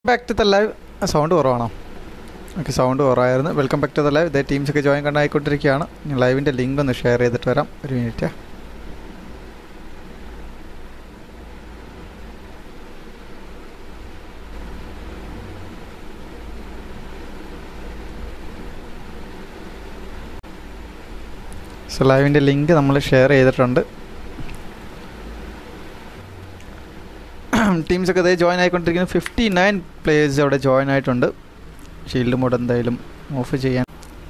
back to the live sound കുറവാണോ okay sound കുറവായിരുന്നു welcome back to the live ഇതേ teams ഒക്കെ join കണ്ടായിക്കൊണ്ടിരിക്കുകയാണ് ഞാൻ ലൈവിൻ്റെ ലിങ്ക് ഒന്ന് ഷെയർ ചെയ്തിട്ട് വരാം ഒരു മിനിറ്റ് സോ ലൈവിൻ്റെ ലിങ്ക് നമ്മൾ ഷെയർ ചെയ്തിട്ടുണ്ട് ടീംസ് ഒക്കെ അതേ ജോയിൻ ആയിക്കൊണ്ടിരിക്കുന്നു ഫിഫ്റ്റി നയൻ പ്ലേയേഴ്സ് അവിടെ ജോയിൻ ആയിട്ടുണ്ട് ഷീൽഡ് മോഡ് എന്തായാലും ഓഫ് ചെയ്യാൻ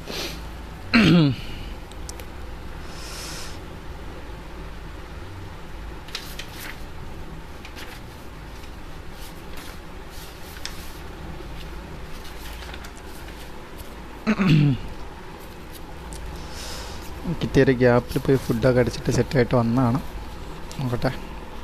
കിട്ടിയൊരു ഗ്യാപ്പിൽ പോയി ഫുഡൊക്കെ അടിച്ചിട്ട് സെറ്റായിട്ട് വന്നതാണ് നോക്കട്ടെ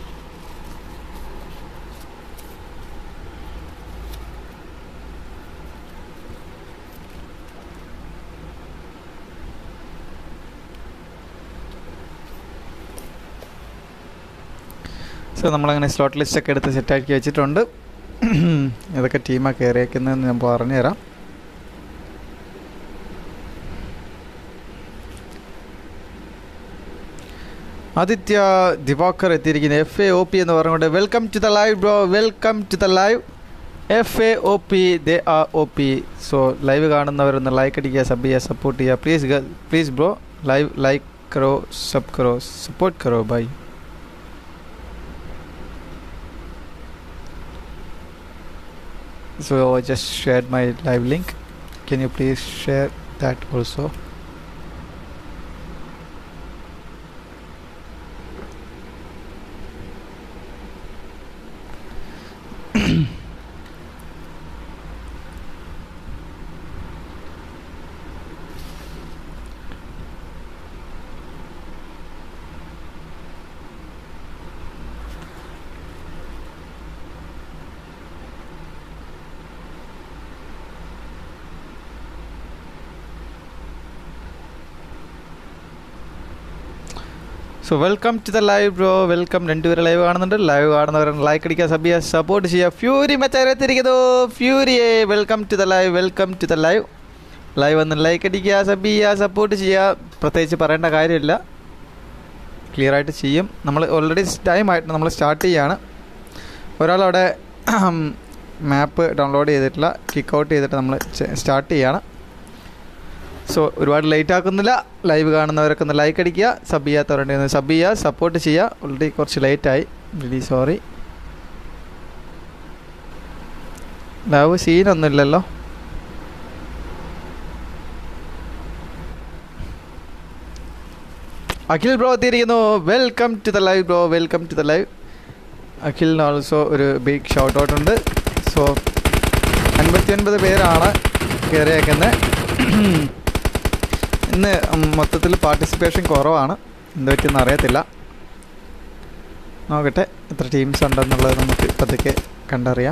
സോ നമ്മളങ്ങനെ സ്ലോട്ട് ലിസ്റ്റ് ഒക്കെ എടുത്ത് സെറ്റാക്കി വെച്ചിട്ടുണ്ട് ഏതൊക്കെ ടീമാണ് കയറിയേക്കുന്നതെന്ന് ഞാൻ പറഞ്ഞുതരാം ആദിത്യ ദിവാകർ എത്തിയിരിക്കുന്നത് എഫ് എ ഒ പി എന്ന് പറഞ്ഞുകൊണ്ട് welcome to the live bro welcome to the live F A O P ദേ R O P so live കാണുന്നവരൊന്ന് ലൈക്ക് അടിക്കുക സബ് ചെയ്യുക സപ്പോർട്ട് ചെയ്യുക please please bro live like കറോ സബ് കറോ support കറോ bye so I just shared my live link can you please share that also so welcome to the live bro welcome രണ്ടുപേരും live കാണുന്നുണ്ട് live കാണുന്നവർ like അടിക്കുക sub ചെയ്യുക support ചെയ്യുക Fury മച്ചാരെത്തിരിക്കുന്നു ഫ്യൂരിയെ welcome to the live welcome to the live live ഒന്ന് like അടിക്കുക സബ് ചെയ്യുക സപ്പോർട്ട് ചെയ്യുക പ്രത്യേകിച്ച് പറയേണ്ട കാര്യമില്ല ക്ലിയർ ആയിട്ട് ചെയ്യും നമ്മൾ ഓൾറെഡി ടൈം ആയിട്ട് നമ്മൾ സ്റ്റാർട്ട് ചെയ്യാണ് ഒരാളവിടെ മാപ്പ് ഡൗൺലോഡ് ചെയ്തിട്ടില്ല കിക്ക് ഔട്ട് ചെയ്തിട്ട് നമ്മൾ സ്റ്റാർട്ട് ചെയ്യാണ് സോ ഒരുപാട് ലേറ്റ് ആക്കുന്നില്ല ലൈവ് കാണുന്നവരൊക്കെ ഒന്ന് ലൈക്ക് അടിക്കുക സബ് ചെയ്യാത്തവരുണ്ടെങ്കിൽ സബ് ചെയ്യുക സപ്പോർട്ട് ചെയ്യുക ഓൾറെഡി കുറച്ച് ലേറ്റായി വെരി സോറി ലവ് സീനൊന്നുമില്ലല്ലോ അഖിൽ ബ്രോ എത്തിയിരിക്കുന്നു welcome to the live bro welcome to the live അഖിലിന് ഓൾസോ ഒരു ബിഗ് ഷൗട്ട് ഔട്ട് ഉണ്ട് സോ അൻപത്തി ഒൻപത് പേരാണ് കയറിയേക്കുന്നത് ഇന്ന് മൊത്തത്തിൽ പാർട്ടിസിപ്പേഷൻ കുറവാണ് എന്ത് പറ്റിയെന്ന് അറിയത്തില്ല നോക്കട്ടെ എത്ര ടീംസ് ഉണ്ടെന്നുള്ളത് നമുക്ക് പതുക്കെ കണ്ടറിയാം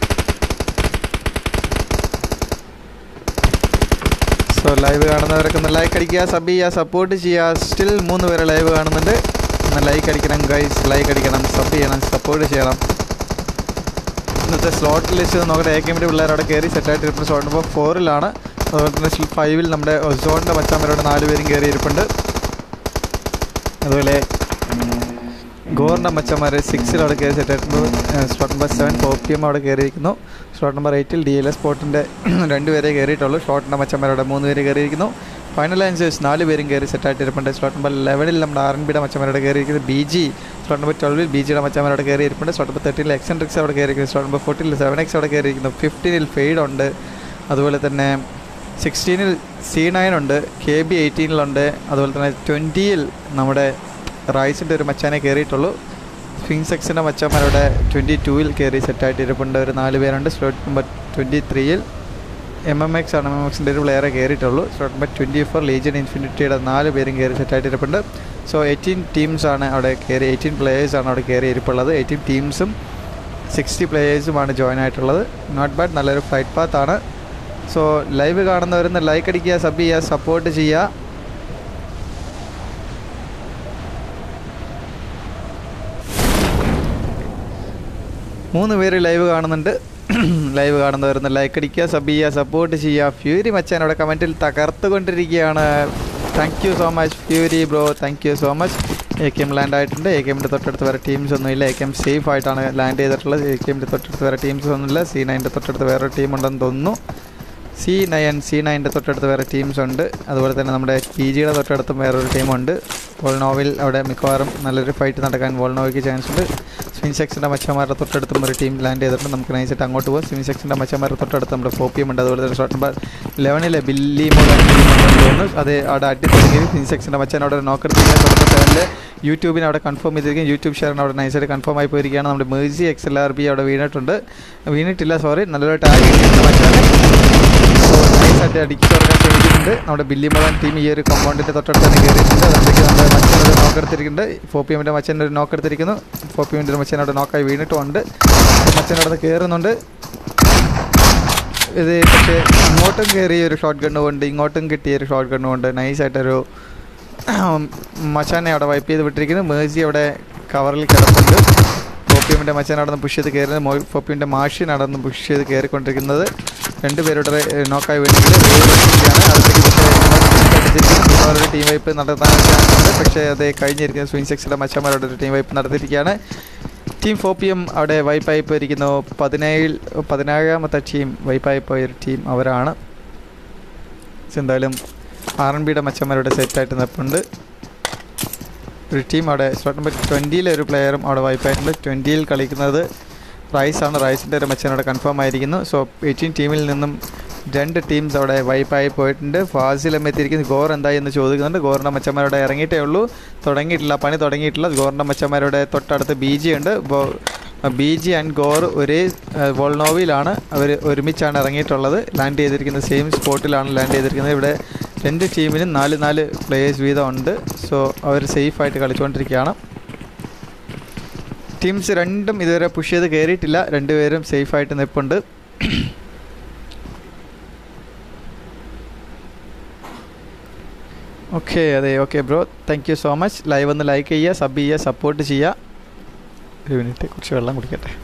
സോ ലൈവ് കാണുന്നവരൊക്കെ ഒന്ന് ലൈക്ക് അടിക്കുക സബ് ചെയ്യുക സപ്പോർട്ട് ചെയ്യുക സ്റ്റിൽ മൂന്ന് പേര് ലൈവ് കാണുന്നുണ്ട് ഒന്ന് ലൈക്ക് അടിക്കണം ഗൈസ് ലൈക്ക് അടിക്കണം സബ് ചെയ്യണം സപ്പോർട്ട് ചെയ്യണം ഇന്നത്തെ സ്ലോട്ട് ലിസ്റ്റ് നോക്കട്ടെ എ കെമിൻ്റെ പിള്ളേർ അവിടെ കയറി സെറ്റായിട്ട് ഇരിക്കുന്ന സ്ലോട്ട് നമ്പർ ഫോറിലാണ് അതുപോലെ തന്നെ ഫൈവിൽ നമ്മുടെ ഒസോണിൻ്റെ മച്ചാമരോട് നാല് പേരും കയറി ഇരിപ്പുണ്ട് അതുപോലെ ഗോറിൻ്റെ മച്ചന്മാർ സിക്സിൽ അവിടെ കയറി സെറ്റായിട്ടുണ്ട് സ്ലോട്ട് നമ്പർ സെവൻ പോപ്പിയം അവിടെ കയറിയിരിക്കുന്നു സ്ലോട്ട് നമ്പർ എയ്റ്റിൽ ഡി എൽ എസ് സ്പോട്ടിൻ്റെ രണ്ട് പേരെ കയറിയിട്ടുള്ളൂ ഷോട്ടിൻ്റെ മച്ചന്മാരോടെ മൂന്ന് പേര് കയറിയിരിക്കുന്നു ഫൈനൽ ആൻസേഴ്സ് നാല് പേരും കയറി സെറ്റായിട്ട് ഇരിപ്പുണ്ട് സ്ലോട്ട് നമ്പർ ലെവനിൽ നമ്മുടെ ആർ എൻ ബിയുടെ മച്ചന്മാരോട് കയറിയിരിക്കുന്നത് ബി ജി സ്ലോട്ട് നമ്പർ ട്വൽവിൽ ബി ജിയുടെ മച്ചന്മാരോട് കയറി ഇരിപ്പുണ്ട് സ്ലോട്ട് നമ്പർ തേർട്ടീനിൽ എക്സെൻട്രിക്സ് അവിടെ കയറിയിരിക്കുന്നു സ്ലോട്ട് നമ്പർ ഫോർട്ടീനിൽ സെവൻ എക്സ് അവിടെ കയറിയിരിക്കുന്നു ഫിഫ്റ്റീനിൽ ഫെയ്ഡ് ഉണ്ട് അതുപോലെ തന്നെ സിക്സ്റ്റീനിൽ സി നയൻ ഉണ്ട് കെ ബി എയ്റ്റീനിലുണ്ട് അതുപോലെ തന്നെ ട്വൻറ്റിയിൽ നമ്മുടെ റൈസിൻ്റെ ഒരു മച്ചാനെ കയറിയിട്ടുള്ളൂ ഫിങ് സെക്സിൻ്റെ മച്ചാന്മാരുടെ ട്വൻറ്റി ടൂവിൽ കയറി സെറ്റായിട്ട് ഇരിപ്പുണ്ട് ഒരു നാല് പേരുണ്ട് സ്ലോട്ട് നമ്പർ ട്വൻറ്റി ത്രീയിൽ എം എം എക്സ് ആണ് എം എം എക്സിൻ്റെ ഒരു പ്ലെയറെ കയറിയിട്ടുള്ളൂ slot number twenty four legion ഇൻഫിനിറ്റിയുടെ നാല് പേരും കയറി സെറ്റായിട്ട് ഇരിപ്പുണ്ട് സോ എയ്റ്റീൻ ടീംസാണ് അവിടെ കയറി എയ്റ്റീൻ പ്ലേയേഴ്സാണ് അവിടെ കയറി ഇരിപ്പുള്ളത് എയ്റ്റീൻ ടീംസും സിക്സ്റ്റി പ്ലേയേഴ്സുമാണ് ജോയിൻ ആയിട്ടുള്ളത് നോട്ട് ബാഡ് നല്ലൊരു ഫ്ലൈറ്റ് പാത്താണ് സോ ലൈവ് കാണുന്നവരൊന്ന് ലൈക്ക് അടിക്കുക സബ് ചെയ്യുക സപ്പോർട്ട് ചെയ്യുക മൂന്ന് പേര് ലൈവ് കാണുന്നുണ്ട് ലൈവ് കാണുന്നവരൊന്ന് ലൈക്ക് അടിക്കുക സബ് ചെയ്യുക സപ്പോർട്ട് ചെയ്യുക ഫ്യൂരി മച്ചാൻ അവിടെ കമൻറ്റിൽ തകർത്തുകൊണ്ടിരിക്കുകയാണ് thank you so much Fury bro thank you so much A K M land ആയിട്ടുണ്ട് എ കെ എമ്മിൻ്റെ തൊട്ടടുത്ത് വേറെ ടീംസ് ഒന്നുമില്ല എ കെ എം സേഫ് ആയിട്ടാണ് ലാൻഡ് ചെയ്തിട്ടുള്ളത് എ കെ എമ്മിൻ്റെ തൊട്ടടുത്ത് വേറെ ടീംസ് ഒന്നുമില്ല സി നയൻ്റെ തൊട്ടടുത്ത് വേറെ ടീം ഉണ്ടെന്ന് തോന്നുന്നു സി നയൻ സി നയൻ്റെ തൊട്ടടുത്ത് വേറെ ടീംസ് ഉണ്ട് അതുപോലെ തന്നെ നമ്മുടെ പി ജിയുടെ തൊട്ടടുത്തും വേറൊരു ടീമുണ്ട് വോൾനോവിൽ അവിടെ മിക്കവാറും നല്ലൊരു ഫൈറ്റ് നടക്കാൻ വോൾനോവയ്ക്ക് ചാൻസ് ഉണ്ട് സ്വിൻസെക്സിൻ്റെ മച്ചന്മാരുടെ തൊട്ടടുത്തും ഒരു ടീം ലാൻഡ് ചെയ്തിട്ടുണ്ട് നമുക്ക് നൈസായിട്ട് അങ്ങോട്ട് പോകാം സ്വിൻസെക്സിൻ്റെ മച്ചന്മാരുടെ തൊട്ടടുത്ത് നമ്മുടെ ഫോപ്പിയും ഉണ്ട് അതുപോലെ തന്നെ ഷോട്ട് നമ്പർ ലെവനിലെ ബില്ലി മോഡൽ തോന്നുന്നു അത് അവിടെ അടി തുടങ്ങി ഫിൻസെക്സിൻ്റെ മച്ചാൻ അവിടെ നോക്കെടുത്തിരിക്കുന്ന ഷോട്ട് സെവനിൽ യൂട്യൂബിന് അവിടെ കൺഫേം ചെയ്തിരിക്കും യൂട്യൂബ് ഷെയറിന് അവിടെ നൈസായിട്ട് കൺഫേം ആയി പോയിരിക്കുകയാണ് നമ്മുടെ Mercy X L R B അവിടെ വീണിട്ടുണ്ട് വീണിട്ടില്ല സോറി നല്ലൊരു ടാഗ് മച്ചാൻ നൈസായിട്ട് അടിക്കി തുറക്കാൻ ശ്രമിച്ചിട്ടുണ്ട് നമ്മുടെ ബില്ലി മോളൻ ടീം ഈ ഒരു കോമ്പൗണ്ടിൻ്റെ തൊട്ടടുത്ത് തന്നെ കയറിയിട്ടുണ്ട് അതിലേക്ക് നമ്മുടെ മച്ചനൊരു നോക്കെടുത്തിരിക്കുന്നുണ്ട് ഫോപ്പിയമിൻ്റെ മച്ചൻ ഒരു നോക്കെടുത്തിരിക്കുന്നു ഫോപ്പിയമിൻ്റെ മച്ചൻ അവിടെ നോക്കായി വീണിട്ടുമുണ്ട് മച്ചൻ അവിടെ കയറുന്നുണ്ട് ഇത് പക്ഷേ അങ്ങോട്ടും കയറിയ ഒരു ഷോട്ട് ഗണ്ണ് കൊണ്ട് ഇങ്ങോട്ടും കിട്ടിയ ഒരു ഷോട്ട് ഗണ്ണ് കൊണ്ട് നൈസായിട്ടൊരു മച്ചാനെ അവിടെ വൈപ്പ് ചെയ്ത് വിട്ടിരിക്കുന്നു മേഴ്സി അവിടെ കവറിൽ കിടപ്പുണ്ട് ഫോപ്പിയമിൻ്റെ മച്ചാൻ അവിടെ നിന്ന് പുഷ് ചെയ്ത് കയറുന്നത് ഫോപ്പിയമിൻ്റെ മാഷിൻ അവിടെ നിന്ന് പുഷ് ചെയ്ത് കയറിക്കൊണ്ടിരിക്കുന്നത് രണ്ടുപേരുടെ നോക്കായി വേണ്ടിയിട്ട് അതിലേക്ക് ടീം വൈപ്പ് നടത്താൻ ചാൻസ് ഉണ്ട് പക്ഷേ അത് കഴിഞ്ഞിരിക്കുന്ന സ്വിങ് സെക്സിലെ മച്ചന്മാരുടെ ഒരു ടീം വൈപ്പ് നടത്തിയിരിക്കുകയാണ് ടീം ഫോർ പി എം അവിടെ വൈപ്പായി പോയിരിക്കുന്നു പതിനേഴിൽ പതിനേഴാമത്തെ ടീം വൈപ്പായി പോയ ഒരു ടീം അവരാണ് എന്തായാലും ആർ എൻ ബിയുടെ മച്ചന്മാരുടെ സെറ്റായിട്ട് നിൽപ്പുണ്ട് ഒരു ടീം അവിടെ സ്ലോട്ട് നമ്പർ ട്വൻറ്റിയിലെ ഒരു പ്ലെയറും അവിടെ വൈപ്പായിട്ടുണ്ട് ട്വൻറ്റിയിൽ കളിക്കുന്നത് റൈസ് ആണ് റൈസിൻ്റെ ഒരു മച്ചൻ അവിടെ കൺഫേം ആയിരിക്കുന്നു സോ എയ്റ്റീൻ ടീമിൽ നിന്നും രണ്ട് ടീംസ് അവിടെ വൈപ്പായി പോയിട്ടുണ്ട് ഫാസിലും എത്തിയിരിക്കുന്നു ഗോർ എന്തായി എന്ന് ചോദിക്കുന്നുണ്ട് ഗോറിൻ്റെ മച്ചന്മാരുടെ ഇറങ്ങിയിട്ടേ ഉള്ളൂ തുടങ്ങിയിട്ടില്ല പണി തുടങ്ങിയിട്ടില്ല ഗോറിൻ്റെ മച്ചന്മാരുടെ തൊട്ടടുത്ത് ബി ജി ഉണ്ട് ബി ജി ആൻഡ് ഗോർ ഒരേ വോൾനോവിലാണ് അവർ ഒരുമിച്ചാണ് ഇറങ്ങിയിട്ടുള്ളത് ലാൻഡ് ചെയ്തിരിക്കുന്നത് സെയിം സ്പോട്ടിലാണ് ലാൻഡ് ചെയ്തിരിക്കുന്നത് ഇവിടെ രണ്ട് ടീമിനും നാല് നാല് പ്ലേയേഴ്സ് വീതം ഉണ്ട് സോ അവർ സേഫായിട്ട് കളിച്ചുകൊണ്ടിരിക്കുകയാണ് ടീംസ് രണ്ടും ഇതുവരെ പുഷ് ചെയ്ത് കയറിയിട്ടില്ല രണ്ടുപേരും സേഫായിട്ട് നിൽപ്പുണ്ട് ഓക്കെ അതെ okay bro thank you so much live ഒന്ന് ലൈക്ക് ചെയ്യുക സബ് ചെയ്യുക സപ്പോർട്ട് ചെയ്യുക ഒരു മിനിറ്റ് കുറച്ച് വെള്ളം കുടിക്കട്ടെ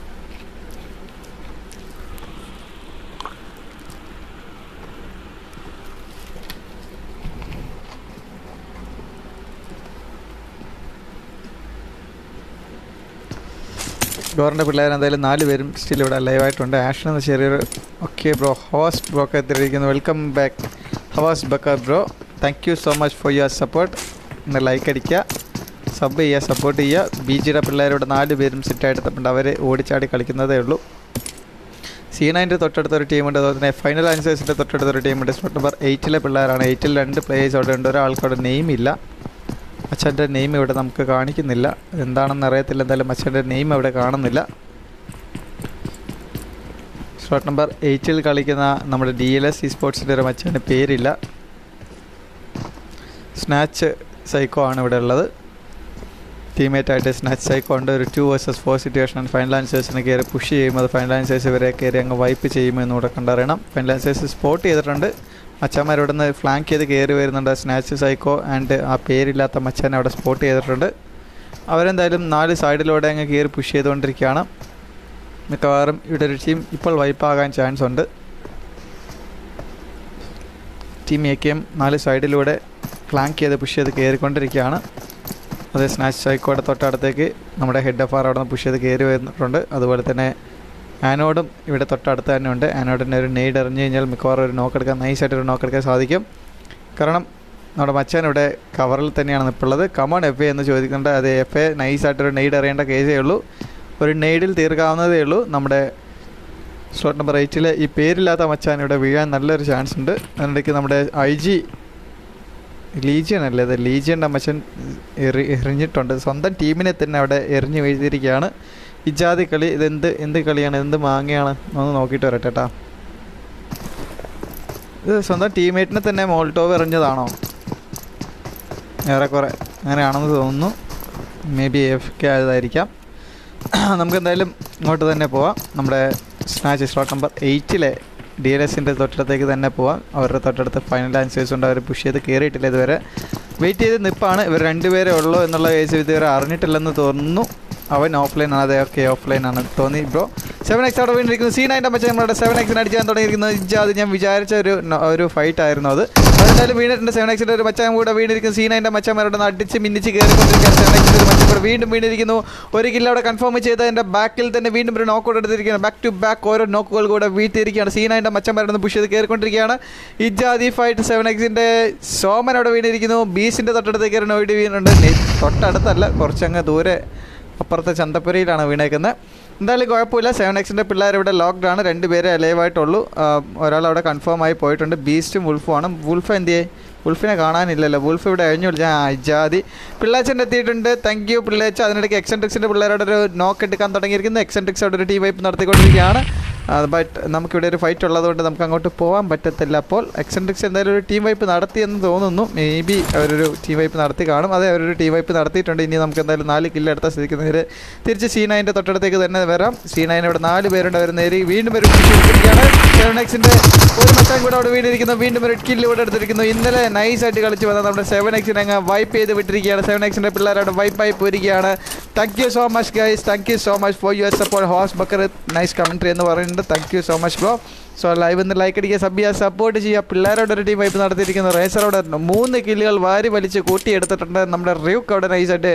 ഡോറിൻ്റെ പിള്ളേർ എന്തായാലും നാല് പേരും സ്റ്റിൽ ഇവിടെ ലൈവായിട്ടുണ്ട് ആഷൻ എന്ന ചെറിയൊരു ഓക്കെ ബ്രോ ഹവാസ് ബ്രോ ഒക്കെ എത്തിയിരിക്കുന്നു വെൽക്കം ബാക്ക് ഹവാസ് ബക്ക bro thank you so much for your support ഒന്ന് ലൈക്ക് അടിക്കുക സബ് ചെയ്യുക സപ്പോർട്ട് ചെയ്യുക ബി ജിയുടെ പിള്ളേരുടെ നാല് പേരും സെറ്റായിട്ട് തപ്പുണ്ട് അവർ ഓടിച്ചാടി കളിക്കുന്നതേ ഉള്ളൂ സി നയൻ്റെ തൊട്ടടുത്ത ഒരു ടീമുണ്ട് അതുപോലെ തന്നെ ഫൈനൽ ആൻസേഴ്സിൻ്റെ തൊട്ടടുത്ത ഒരു ടീമുണ്ട് സ്പോട്ട് നമ്പർ എയ്റ്റിലെ പിള്ളേരാണ് എയ്റ്റിൽ രണ്ട് പ്ലേയേഴ്സ് അവിടെ ഉണ്ട് ഒരാൾക്കവിടെ നെയിം ഇല്ല അച്ഛൻ്റെ നെയിം ഇവിടെ നമുക്ക് കാണിക്കുന്നില്ല എന്താണെന്ന് അറിയത്തില്ല എന്തായാലും അച്ഛൻ്റെ നെയിം ഇവിടെ കാണുന്നില്ല സ്ലോട്ട് നമ്പർ എയ്റ്റിൽ കളിക്കുന്ന നമ്മുടെ ഡി എൽ എസ് ഇ സ്പോർട്സിൻ്റെ ഒരു മച്ചാൻ്റെ പേരില്ല സ്നാച്ച് സൈക്കോ ആണ് ഇവിടെ ഉള്ളത് ടീമേറ്റ് ആയിട്ട് സ്നാച്ച് സൈക്കോ ഉണ്ട് ഒരു two versus four situation final ആൻസേഴ്സിനെ കയറി പുഷ് ചെയ്യുമ്പോൾ ഫൈനൽ ആൻസേഴ്സ് ഇവരെ കയറി അങ്ങ് വൈപ്പ് ചെയ്യുമെന്ന് കൂടെ കണ്ടറിയണം ഫൈനൽ ആൻസേഴ്സ് സ്പോട്ട് ചെയ്തിട്ടുണ്ട് മച്ചന്മാർ ഇവിടെ നിന്ന് ഫ്ലാങ്ക് ചെയ്ത് കയറി വരുന്നുണ്ട് സ്നാച്ച് സൈക്കോ ആൻഡ് ആ പേരില്ലാത്ത മച്ചാനെ അവിടെ സ്പോട്ട് ചെയ്തിട്ടുണ്ട് അവരെന്തായാലും നാല് സൈഡിലൂടെ അങ്ങ് കയറി പുഷ് ചെയ്തുകൊണ്ടിരിക്കുകയാണ് മിക്കവാറും ഇവിടെ ഒരു ടീം ഇപ്പോൾ വൈപ്പാകാൻ ചാൻസ് ഉണ്ട് ടീം എ കെ എം നാല് സൈഡിലൂടെ ഫ്ലാങ്ക് ചെയ്ത് പുഷ് ചെയ്ത് കയറിക്കൊണ്ടിരിക്കുകയാണ് അത് സ്നാച്ച് സൈക്കോയുടെ തൊട്ടടുത്തേക്ക് നമ്മുടെ ഹെഡ് എഫ് ആർ അവിടെ നിന്ന് പുഷ് ചെയ്ത് കയറി വരുന്നുണ്ട് അതുപോലെ തന്നെ ആനോഡും ഇവിടെ തൊട്ടടുത്ത് തന്നെ ഉണ്ട് ആനോഡിൻ്റെ ഒരു നെയ്ഡ് എറിഞ്ഞു കഴിഞ്ഞാൽ മിക്കവാറും ഒരു നോക്കെടുക്കാൻ നൈസായിട്ട് ഒരു നോക്കെടുക്കാൻ സാധിക്കും കാരണം നമ്മുടെ മച്ചാൻ ഇവിടെ കവറിൽ തന്നെയാണ് നിൽപ്പുള്ളത് കമോൺ എഫ് എ എന്ന് ചോദിക്കുന്നുണ്ട് അത് എഫ് എ നൈസായിട്ടൊരു നെയ്ഡ് എറിയേണ്ട കേസേ ഉള്ളൂ ഒരു നെയ്ഡിൽ തീർക്കാവുന്നതേ ഉള്ളൂ നമ്മുടെ സ്ലോട്ട് നമ്പർ എയ്റ്റിൽ ഈ പേരില്ലാത്ത മച്ചാൻ ഇവിടെ വീഴാൻ നല്ലൊരു ചാൻസ് ഉണ്ട് അതിനിടയ്ക്ക് നമ്മുടെ ഐ ജി ലീജിയൻ അല്ലേ അത് ലീജിയൻ്റെ അമ്മച്ചൻ എറി എറിഞ്ഞിട്ടുണ്ട് സ്വന്തം ടീമിനെ തന്നെ അവിടെ എറിഞ്ഞ് വീഴ്ത്തിയിരിക്കുകയാണ് ഇജാതി കളി ഇതെന്ത് എന്ത് കളിയാണ് എന്ത് മാങ്ങയാണ് ഒന്ന് നോക്കിയിട്ട് വരട്ടെ കേട്ടാ ഇത് സ്വന്തം ടീമേറ്റിനെ തന്നെ മോൾട്ടോവ് എറിഞ്ഞതാണോ ഏറെക്കുറെ അങ്ങനെയാണെന്ന് തോന്നുന്നു മേ ബി എഫ് കെ ആയതായിരിക്കാം നമുക്ക് എന്തായാലും ഇങ്ങോട്ട് തന്നെ പോവാം നമ്മുടെ സ്നാച്ച് സ്ലോട്ട് നമ്പർ എയ്റ്റിലെ ഡി എൽ എസിൻ്റെ തൊട്ടടുത്തേക്ക് തന്നെ പോവാം അവരുടെ തൊട്ടടുത്ത് ഫൈനൽ ആൻസേഴ്സ് ഉണ്ട് അവർ പുഷ് ചെയ്ത് കയറിയിട്ടില്ല ഇതുവരെ വെയിറ്റ് ചെയ്ത് നിപ്പാണ് ഇവർ രണ്ടുപേരേ ഉള്ളൂ എന്നുള്ള കേസ് ഇതുവരെ അറിഞ്ഞിട്ടില്ലെന്ന് തോന്നുന്നു അവൻ ഓഫ്ലൈൻ ആണ് അതെ ഓക്കെ ഓഫ്ലൈൻ ആണ് തോന്നി ബ്രോ സെവൻ എക്സ് അവിടെ വീണിരിക്കുന്നു സി നയൻ്റെ മച്ചാൻ നമ്മുടെ സെവൻ എക്സിന് അടിച്ചാൻ തുടങ്ങിയിരിക്കുന്നു ഇജാദ് ഞാൻ വിചാരിച്ച ഒരു ന- ഒരു ഫൈറ്റ് ആയിരുന്നു അത് അതെന്തായാലും വീണിട്ടുണ്ട് സെവൻ എക്സിൻ്റെ ഒരു മച്ചാൻ കൂടെ വീണിരിക്കുന്നു സി നയൻ്റെ മച്ചാന്മാരോട് ഒന്ന് അടിച്ച് മിന്നിച്ച് കയറിക്കൊണ്ടിരിക്കുകയാണ് സെവൻ എക്സിൻ്റെ ഒരു മച്ചാൻ കൂടെ വീണ്ടും വീണിരിക്കുന്നു ഒരു കില്ല് അവിടെ കൺഫേം ചെയ്ത് അതിൻ്റെ ബാക്കിൽ തന്നെ വീണ്ടും ഒരു നോക്ക് ഔട്ട് എടുത്തിരിക്കുകയാണ് ബാക്ക് ടു ബാക്ക് ഓരോ നോക്കുകൾ കൂടെ വീട്ടിയിരിക്കുകയാണ് സി നയൻ്റെ മച്ചന്മാരൊന്ന് പുഷ് ചെയ്ത് കയറിക്കൊണ്ടിരിക്കുകയാണ് ഇജാദി ഫൈറ്റ് സെവൻ എക്സിൻ്റെ സോമൻ അവിടെ വീണിരിക്കുന്നു ബീസിൻ്റെ തൊട്ടടുത്ത് കയറി നോയിഡ് വീണുണ്ട് നെ- തൊട്ടടുത്തല്ല കുറച്ചങ്ങ് ദൂരെ അപ്പുറത്തെ ചന്തപ്പുരയിലാണ് വീണേക്കുന്നത് എന്തായാലും കുഴപ്പമില്ല സെവൻ എക്സിൻ്റെ പിള്ളേർ ഇവിടെ ലോക്ക്ഡ് ആണ് രണ്ട് പേരെ അലൈവായിട്ടുള്ളൂ ഒരാൾ അവിടെ കൺഫേം ആയി പോയിട്ടുണ്ട് ബീസ്റ്റും വുൾഫുമാണ് വുൾഫ് എന്തിയേ വുൾഫിനെ കാണാനില്ലല്ലോ വുൾഫ് ഇവിടെ കഴിഞ്ഞു വിളിച്ച ആ ഇജാതി പിള്ളേച്ചൻ്റെ എത്തിയിട്ടുണ്ട് താങ്ക് യു പിള്ളേച്ച അതിനിടയ്ക്ക് എക്സെൻട്രിക്സിൻ്റെ പിള്ളേരോട് ഒരു നോക്ക് എടുക്കാൻ തുടങ്ങിയിരിക്കുന്നു എക്സെൻട്രിക്സ് അവിടെ ഒരു ടീം വൈപ്പ് നടത്തിക്കൊണ്ടിരിക്കുകയാണ് ബട്ട് നമുക്കിവിടെ ഒരു ഫൈറ്റ് ഉള്ളതുകൊണ്ട് നമുക്ക് അങ്ങോട്ട് പോകാൻ പറ്റത്തില്ല അപ്പോൾ എക്സെൻട്രിക്സ് എന്തായാലും ഒരു ടീം വൈപ്പ് നടത്തിയെന്ന് തോന്നുന്നു മേ ബി അവരൊരു ടീം വൈപ്പ് നടത്തി കാണും അതെ അവരൊരു ടീം വൈപ്പ് നടത്തിയിട്ടുണ്ട് ഇനി നമുക്ക് എന്തായാലും നാല് കില്ല് എടുത്ത സ്ഥിതിക്ക് നേരെ തിരിച്ച് സി നയൻ്റെ തൊട്ടടുത്തേക്ക് തന്നെ വരാം സി നയൻ ഇവിടെ നാല് പേരുണ്ട് അവർ നേരി വീണ്ടും ഒരു ഇരിക്കുകയാണ് സെവൻ എക്സിൻ്റെ ഒരു മച്ചാൻ കൂടെ അവിടെ വീണിരിക്കുന്നു വീണ്ടും ഒരു കില്ല് ഇവിടെ എടുത്തിരിക്കുന്നു ഇന്നലെ നൈസ് ആയിട്ട് കളിച്ച് വന്ന നമ്മുടെ സെവൻ എക്സിനെ അങ്ങ് വൈപ്പ് ചെയ്ത് വിട്ടിരിക്കുകയാണ് സെവൻ എക്സിൻ്റെ പിള്ളേരവിടെ വൈപ്പായി പോയിരിക്കുകയാണ് thank you so much guys thank you so much for your support ഹോസ് ബക്കർ നൈസ് കമൻട്രി എന്ന് പറയുന്നുണ്ട് thank you so much bro so live ഒന്ന് ലൈക്ക് അടിക്കുക സബ് ചെയ്യുക സപ്പോർട്ട് ചെയ്യുക പിള്ളേരോട് ഒരു ടീം വൈപ്പ് നടത്തിയിരിക്കുന്നു റേസറോട് മൂന്ന് കില്ലുകൾ വാരി വലിച്ച് കൂട്ടിയെടുത്തിട്ടുണ്ട് നമ്മുടെ റിയൂക്ക് അവിടെ നൈസായിട്ട്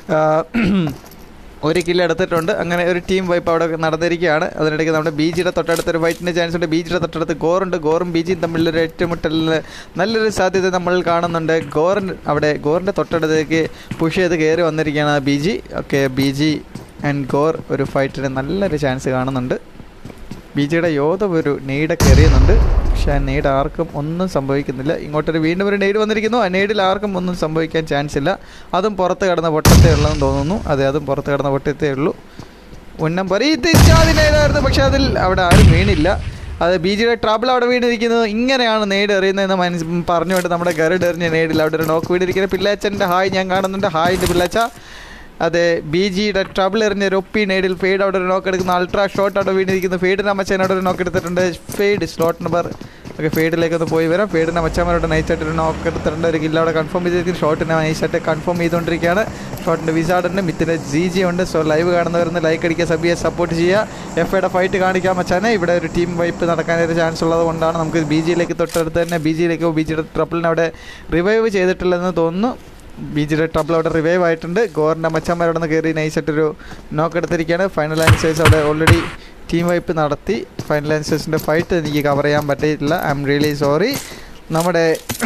ഒരു കില്ല് എടുത്തിട്ടുണ്ട് അങ്ങനെ ഒരു ടീം വൈപ്പ് അവിടെ നടന്നിരിക്കുകയാണ് അതിനിടയ്ക്ക് നമ്മുടെ ബി ജിയുടെ തൊട്ടടുത്ത് ഒരു വൈറ്റിൻ്റെ ചാൻസ് ഉണ്ട് ബി ജിയുടെ തൊട്ടടുത്ത് ഗോറുണ്ട് ഗോറും ബി ജിയും തമ്മിലൊരു ഏറ്റുമുട്ടലിന് നല്ലൊരു സാധ്യത നമ്മൾ കാണുന്നുണ്ട് ഗോറിൻ അവിടെ ഗോറിൻ്റെ തൊട്ടടുത്തേക്ക് പുഷ് ചെയ്ത് കയറി വന്നിരിക്കുകയാണ് B G okay B G and Gore ഒരു ഫൈറ്റിന് നല്ലൊരു ചാൻസ് കാണുന്നുണ്ട് ബി ജിയുടെ യോധ ഒരു നെയ്ഡൊക്കെ എറിയുന്നുണ്ട് പക്ഷേ ആ നെയ്ഡ് ആർക്കും ഒന്നും സംഭവിക്കുന്നില്ല ഇങ്ങോട്ടൊരു വീണ്ടും ഒരു നെയ്ഡ് വന്നിരിക്കുന്നു ആ നെയ്ഡിൽ ആർക്കും ഒന്നും സംഭവിക്കാൻ ചാൻസ് ഇല്ല അതും പുറത്ത് കിടന്ന പൊട്ടത്തേ ഉള്ളതെന്ന് തോന്നുന്നു അതെ അതും പുറത്ത് കിടന്ന പൊട്ടത്തേ ഉള്ളൂ ഉന്നം പറയിച്ചാതിനായിരുന്നു പക്ഷെ അതിൽ അവിടെ ആരും വീണില്ല അത് ബി ജിയുടെ ട്രബിൾ അവിടെ വീണിരിക്കുന്നത് ഇങ്ങനെയാണ് നേട് എറിയുന്നതെന്ന് മനസ്സ് പറഞ്ഞുകൊണ്ട് നമ്മുടെ ഗരുഡ് എറിഞ്ഞ നേടില്ല അവിടെ ഒരു നോക്ക് വീണിരിക്കുന്ന പിള്ളേച്ചൻ്റെ ഹായ് ഞാൻ കാണുന്നുണ്ട് ഹായിൻ്റെ പിള്ളേച്ച അതെ ബി ജിയുടെ ട്രബിൾ എറിഞ്ഞ ഒരു ഒപ്പി നേടിൽ ഫെയ്ഡ് അവിടെ ഒരു നോക്ക് എടുക്കുന്നു അൾട്രാ ഷോട്ട് അവിടെ വീണിരിക്കുന്നു ഫെയ്ഡിന് അമ്മച്ചൻ അവിടെ ഒരു നോക്ക് എടുത്തിട്ടുണ്ട് ഫെയ്ഡ് സ്ലോട്ട് നമ്പർ ഒക്കെ ഫെയ്ഡിലേക്ക് ഒന്ന് പോയി വരാം ഫെയ്ഡിന് അമ്മച്ചന്മാരോട് നൈസായിട്ട് ഒരു നോക്ക് എടുത്തിട്ടുണ്ട് ഒരു കില്ല അവിടെ കൺഫേം ചെയ്തിരിക്കുന്നു ഷോട്ടിനെ നൈസായിട്ട് കൺഫേം ചെയ്തുകൊണ്ടിരിക്കുകയാണ് ഷോട്ടിൻ്റെ വിസാഡുണ്ട് മിത്തിൻ്റെ ജി ജി ഉണ്ട് സോ ലൈവ് കാണുന്നവരൊന്ന് ലൈക്ക് അടിക്കുക സബിയെ സപ്പോർട്ട് ചെയ്യുക എഫ് ഐയുടെ ഫൈറ്റ് കാണിക്കാൻ മച്ചാനെ ഇവിടെ ഒരു ടീം വൈപ്പ് നടക്കാനൊരു ചാൻസ് ഉള്ളത് കൊണ്ടാണ് നമുക്ക് ബി ജിയിലേക്ക് തൊട്ടടുത്ത് തന്നെ ബി ജിയിലേക്ക് ബി ജിയുടെ ട്രബിളിനെ അവിടെ റിവൈവ് ചെയ്തിട്ടില്ലെന്ന് തോന്നുന്നു ബി ജിയുടെ ട്രബിൾ അവിടെ റിവൈവ് ആയിട്ടുണ്ട് ഗോറിൻ്റെ മച്ചന്മാരോട് നിന്ന് കയറി നൈസായിട്ടൊരു നോക്ക് എടുത്തിരിക്കുകയാണ് ഫൈനൽ ആൻസേഴ്സ് അവിടെ ഓൾറെഡി ടീം വൈപ്പ് നടത്തി ഫൈനൽ ആൻസേഴ്സിൻ്റെ ഫൈറ്റ് എനിക്ക് കവർ ചെയ്യാൻ പറ്റിയിട്ടില്ല ഐ എം റിയലി സോറി നമ്മുടെ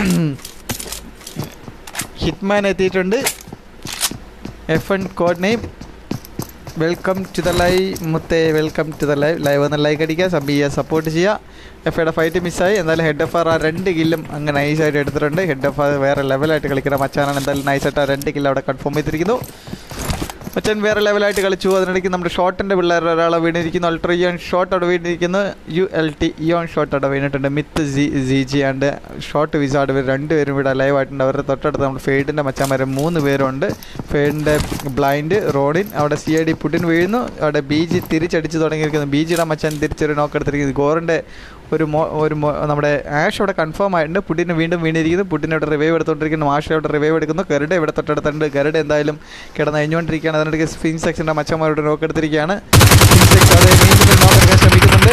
ഹിറ്റ്മാൻ എത്തിയിട്ടുണ്ട് F N code name welcome to the live മുത്തേ welcome to the live live ഒന്ന് ലൈക്ക് അടിക്കുക സബ് ചെയ്യുക സപ്പോർട്ട് ചെയ്യുക എഫ് ഐയുടെ ഫൈറ്റ് മിസ്സായി എന്തായാലും ഹെഡ് എഫ് ആർ ആ രണ്ട് കില്ലും അങ്ങ് നൈസായിട്ട് എടുത്തിട്ടുണ്ട് ഹെഡ് എഫ് ആർ വേറെ ലെവലായിട്ട് കളിക്കുന്ന മച്ചാനാണ് എന്തായാലും നൈസായിട്ട് ആ രണ്ട് കില്ല് അവിടെ കൺഫേം ചെയ്തിരിക്കുന്നു മച്ചൻ വേറെ ലെവലായിട്ട് കളിച്ചു അതിനിടയ്ക്ക് നമ്മുടെ ഷോട്ടിൻ്റെ പിള്ളേർ ഒരാളെ വീണിരിക്കുന്നു അൾട്ര ഇയോൺ ഷോട്ട് അവിടെ വീണിരിക്കുന്നു U L T Eon shot അവിടെ വീണിട്ടുണ്ട് Myth G G G and shot wizard ഇവർ രണ്ടുപേരും ഇവിടെ ലൈവ് ആയിട്ടുണ്ട് അവരുടെ തൊട്ടടുത്ത് നമ്മുടെ ഫെയ്ഡിൻ്റെ മച്ചാന്മാർ മൂന്ന് പേരുണ്ട് ഫെയ്ഡിൻ്റെ ബ്ലൈൻഡ് റോഡിൻ അവിടെ സി ഐ ഡി പുട്ടിൻ വീഴുന്നു അവിടെ ബി ജി തിരിച്ചടിച്ച് തുടങ്ങിയിരിക്കുന്നു ബി ജിയുടെ മച്ചാൻ തിരിച്ചൊരു നോക്ക് എടുത്തിരിക്കുന്നു ഗോറിൻ്റെ ഒരു മോ ഒരു മോ നമ്മുടെ ആഷ് അവിടെ കൺഫേം ആയിട്ടുണ്ട് പുട്ടിന് വീണ്ടും വീണിരിക്കുന്നു പുട്ടിന് ഇവിടെ റിവൈവ് എടുത്തുകൊണ്ടിരിക്കുന്നു മാഷ് അവിടെ റിവൈവ് എടുക്കുന്നു ഗരുഡ് ഇവിടെ തൊട്ടടുത്തുണ്ട് ഗരുഡ് എന്തായാലും കിടന്ന് അഴിഞ്ഞുകൊണ്ടിരിക്കുകയാണ് അതിനിടയ്ക്ക് സ്പിൻ സെക്ഷൻ്റെ മച്ചന്മാരോട് നോക്ക് എടുത്തിരിക്കുകയാണ് സ്പിൻ സെക്സ് അവിടെ വീണ്ടും ഒരു നോക്ക് എടുക്കാൻ ശ്രമിക്കുന്നുണ്ട്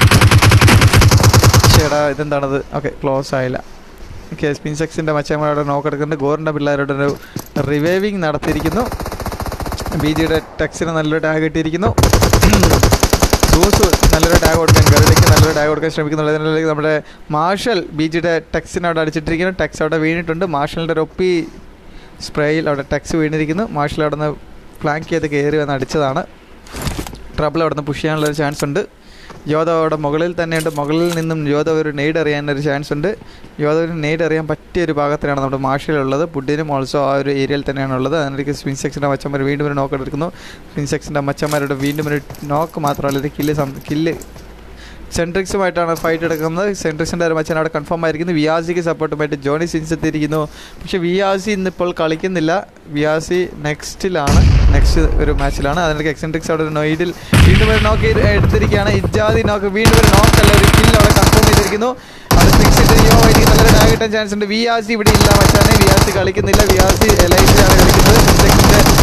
ചേടാ ഇതെന്താണത് ഓക്കെ ക്ലോസ് ആയില്ല ഓക്കെ സ്പിൻ സെക്സിൻ്റെ മച്ചന്മാരോട് നോക്ക് എടുക്കുന്നുണ്ട് ഗോറിൻ്റെ പിള്ളേരോട് ഒരു റിവൈവിങ് നടത്തിയിരിക്കുന്നു ബി ജിയുടെ ടെക്സിന് നല്ലൊരു ടാഗ് കിട്ടിയിരിക്കുന്നു സൂസ് നല്ലൊരു ടാഗ് കൊടുക്കാൻ ഗരുഡയ്ക്ക് നല്ലൊരു ടാഗ് കൊടുക്കാൻ ശ്രമിക്കുന്നുള്ളതിലേക്ക് നമ്മുടെ മാർഷൽ ബി ജിയുടെ ടെക്സിന് അവിടെ അടിച്ചിട്ടിരിക്കുന്നു ടെക്സ് അവിടെ വീണിട്ടുണ്ട് മാർഷലിൻ്റെ ഒരു ഒപ്പി സ്പ്രേയിൽ അവിടെ ടെക്സ് വീണിരിക്കുന്നു മാർഷൽ അവിടെ നിന്ന് ഫ്ലാങ്ക് ചെയ്ത് കയറി വന്ന് അടിച്ചതാണ് ട്രബിൾ അവിടെ നിന്ന് പുഷ് ചെയ്യാനുള്ളൊരു ചാൻസ് ഉണ്ട് യോധ അവിടെ മുകളിൽ തന്നെയുണ്ട് മുകളിൽ നിന്നും യോധ ഒരു നെയ്ഡ് അറിയാനൊരു ചാൻസ് ഉണ്ട് യോധ ഒരു നെയ്ഡ് അറിയാൻ പറ്റിയ ഒരു ഭാഗത്തിലാണ് നമ്മുടെ മാർഷലുള്ളത് പുഡിനും ഓൾസോ ആ ഒരു ഏരിയയിൽ തന്നെയാണ് ഉള്ളത് അതിനിടയ്ക്ക് സ്പിൻ സെക്സിൻ്റെ മച്ചന്മാർ വീണ്ടും ഒരു നോക്ക് എടുക്കുന്നു സ്പിൻ സെക്സിൻ്റെ മച്ചന്മാരുടെ വീണ്ടും ഒരു നോക്ക് മാത്രമല്ല ഒരു കില്ല് കില്ല് സെൻട്രിക്സുമായിട്ടാണ് ഫൈറ്റ് എടുക്കുന്നത് സെൻട്രിക്സിൻ്റെ ഒരു മച്ചാൻ അവിടെ കൺഫേം ആയിരിക്കുന്നു വിയാസിക്ക് സപ്പോർട്ടുമായിട്ട് ജോണി സിൻസ് എത്തിയിരിക്കുന്നു പക്ഷേ വിയാസി ഇന്നിപ്പോൾ കളിക്കുന്നില്ല വിയാസി നെക്സ്റ്റിലാണ് നെക്സ്റ്റ് ഒരു മാച്ചിലാണ് അതിനിടയ്ക്ക് എക്സെൻട്രിക്സ് അവിടെ ഒരു നൊയിഡിൽ വീണ്ടും ഒരു നോക്ക് എടുത്തിരിക്കുകയാണ് ഇജാദി നോക്ക് വീണ്ടും ഒരു നോക്കല്ല ഒരു കില്ല് അവിടെ കൺഫേം ചെയ്തിരിക്കുന്നു അത് ഫിക്സിൻ്റെ യോ എനിക്ക് നല്ലൊരു ടാഗ് കിട്ടാൻ ചാൻസ് ഉണ്ട് വിയാസി ഇവിടെ ഇല്ല മച്ചാനെ വിയാസി കളിക്കുന്നില്ല വിയാസി എലൈറ്റിലാണ് കളിക്കുന്നത് സെൻട്രിക്സിൻ്റെ സൈക്കോ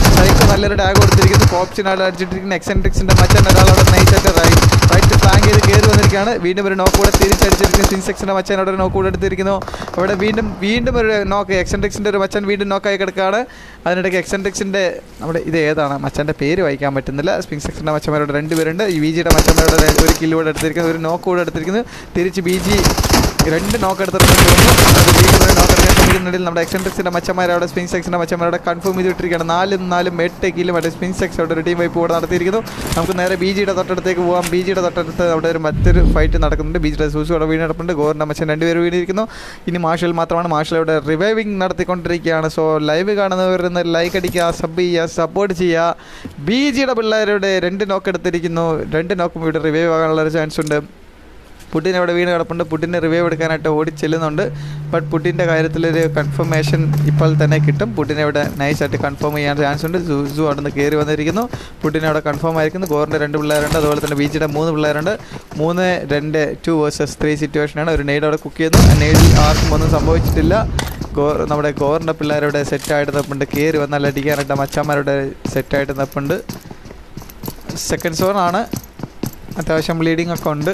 നല്ലൊരു ടാഗ് കൊടുത്തിരിക്കുന്നു കോപ്സിനാണ് അടിച്ചിട്ടിരിക്കുന്ന എക്സെൻട്രിക്സിന്റെ മച്ചാൻ ഒരാളവിടെ നൈസായിട്ട് റൈറ്റ് റൈറ്റ് ഫ്ലാങ്ക് ചെയ്ത് കയറി വന്നിരിക്കുകയാണ് വീണ്ടും ഒരു നോക്ക് കൂടെ തിരിച്ചടിച്ചിരിക്കുന്നു സിൻസെക്സിന്റെ മച്ചാൻ അവിടെ ഒരു നോക്ക് കൂടെ എടുത്തിരിക്കുന്നു അവിടെ വീണ്ടും വീണ്ടും ഒരു നോക്ക് എക്സെൻട്രിക്സിന്റെ ഒരു മച്ചാൻ വീണ്ടും നോക്കായി കിടക്കുകയാണ് അതിനിടയ്ക്ക് എക്സെൻട്രിക്സിന്റെ നമ്മുടെ ഇത് ഏതാണ് മച്ചാന്റെ പേര് വായിക്കാൻ പറ്റുന്നില്ല സ്പിൻസെക്സിന്റെ മച്ചന്മാരോട് രണ്ടുപേരുണ്ട് ഈ ബി ജിയുടെ മച്ചന്മാരോട് ഒരു കില്ല് കൂടെ എടുത്തിരിക്കുന്നു ഒരു നോക്ക് കൂടെ എടുത്തിരിക്കുന്നു തിരിച്ച് ബി ജി രണ്ട് നോക്ക് എടുത്തിട്ടുണ്ടെന്ന് തോന്നുന്നു അത് വീണ്ടും ഒരു നോക്ക് എടുക്കാൻ ശ്രമിക്കുന്നുണ്ടെങ്കിൽ നമ്മുടെ എക്സെൻട്രിക്സിന്റെ മച്ചന്മാരെ അവിടെ സ്പിൻ സെക്സിന്റെ മച്ചന്മാരോട് കൺഫേം ചെയ്തിട്ടിരിക്കുകയാണ് നാലും നാലും എട്ട് കിലും അവിടെ സ്പിൻ സെക്സ് അവിടെ ഒരു ടീം വൈപ്പ് കൂടെ നടത്തിയിരിക്കുന്നു നമുക്ക് നേരെ ബി ജിയുടെ തൊട്ടടുത്തേക്ക് പോകാം ബി ജിയുടെ തൊട്ടടുത്ത് അവിടെ ഒരു മറ്റൊരു ഫൈറ്റ് നടക്കുന്നുണ്ട് ബി ജിയുടെ സൂസു അവിടെ വീണ് നടപ്പുണ്ട് ഗോറിൻ്റെ മച്ചൻ രണ്ടുപേർ വീണിരിക്കുന്നു ഇനി മാർഷൽ മാത്രമാണ് മാർഷൽ അവിടെ റിവൈവിങ് നടത്തിക്കൊണ്ടിരിക്കുകയാണ് സോ ലൈവ് കാണുന്നവർ നിന്ന് ലൈക്ക് അടിക്കുക സബ് ചെയ്യുക സപ്പോർട്ട് ചെയ്യുക ബി ജിയുടെ പിള്ളേരുടെ രണ്ട് നോക്ക് എടുത്തിരിക്കുന്നു രണ്ട് നോക്കും ഇവിടെ റിവൈവ് ആകാനുള്ള ഒരു ചാൻസ് ഉണ്ട് പുട്ടിൻ അവിടെ വീണ് കിടപ്പുണ്ട് പുട്ടിനെ റിവൈവ് എടുക്കാനായിട്ട് ഓടി ചെല്ലുന്നുണ്ട് ബട്ട് പുട്ടിൻ്റെ കാര്യത്തിലൊരു കൺഫർമേഷൻ ഇപ്പോൾ തന്നെ കിട്ടും പുട്ടിനെ ഇവിടെ നൈസായിട്ട് കൺഫേം ചെയ്യാൻ ചാൻസ് ഉണ്ട് സൂസു അവിടെ നിന്ന് കയറി വന്നിരിക്കുന്നു പുട്ടിനെ അവിടെ കൺഫേം ആയിരിക്കുന്നു ഗോറിൻ്റെ രണ്ട് പിള്ളേരുണ്ട് അതുപോലെ തന്നെ ബീച്ചിയുടെ മൂന്ന് പിള്ളേരുണ്ട് മൂന്ന് രണ്ട് ടു വേഴ്സസ് ത്രീ സിറ്റുവേഷനാണ് ഒരു നെയ്ഡ് അവിടെ കുക്ക് ചെയ്യുന്നു ആ നെയ്ഡിൽ ആർക്കും ഒന്നും സംഭവിച്ചിട്ടില്ല ഗോർ നമ്മുടെ ഗോറിൻ്റെ പിള്ളേരുടെ സെറ്റായിട്ട് തപ്പുണ്ട് കയറി വന്നാൽ അടിക്കാനായിട്ട് മച്ചാന്മാരുടെ സെറ്റായിട്ട് തപ്പുണ്ട് സെക്കൻഡ് സോണാണ് അത്യാവശ്യം ബ്ലീഡിംഗ് ഒക്കെ ഉണ്ട്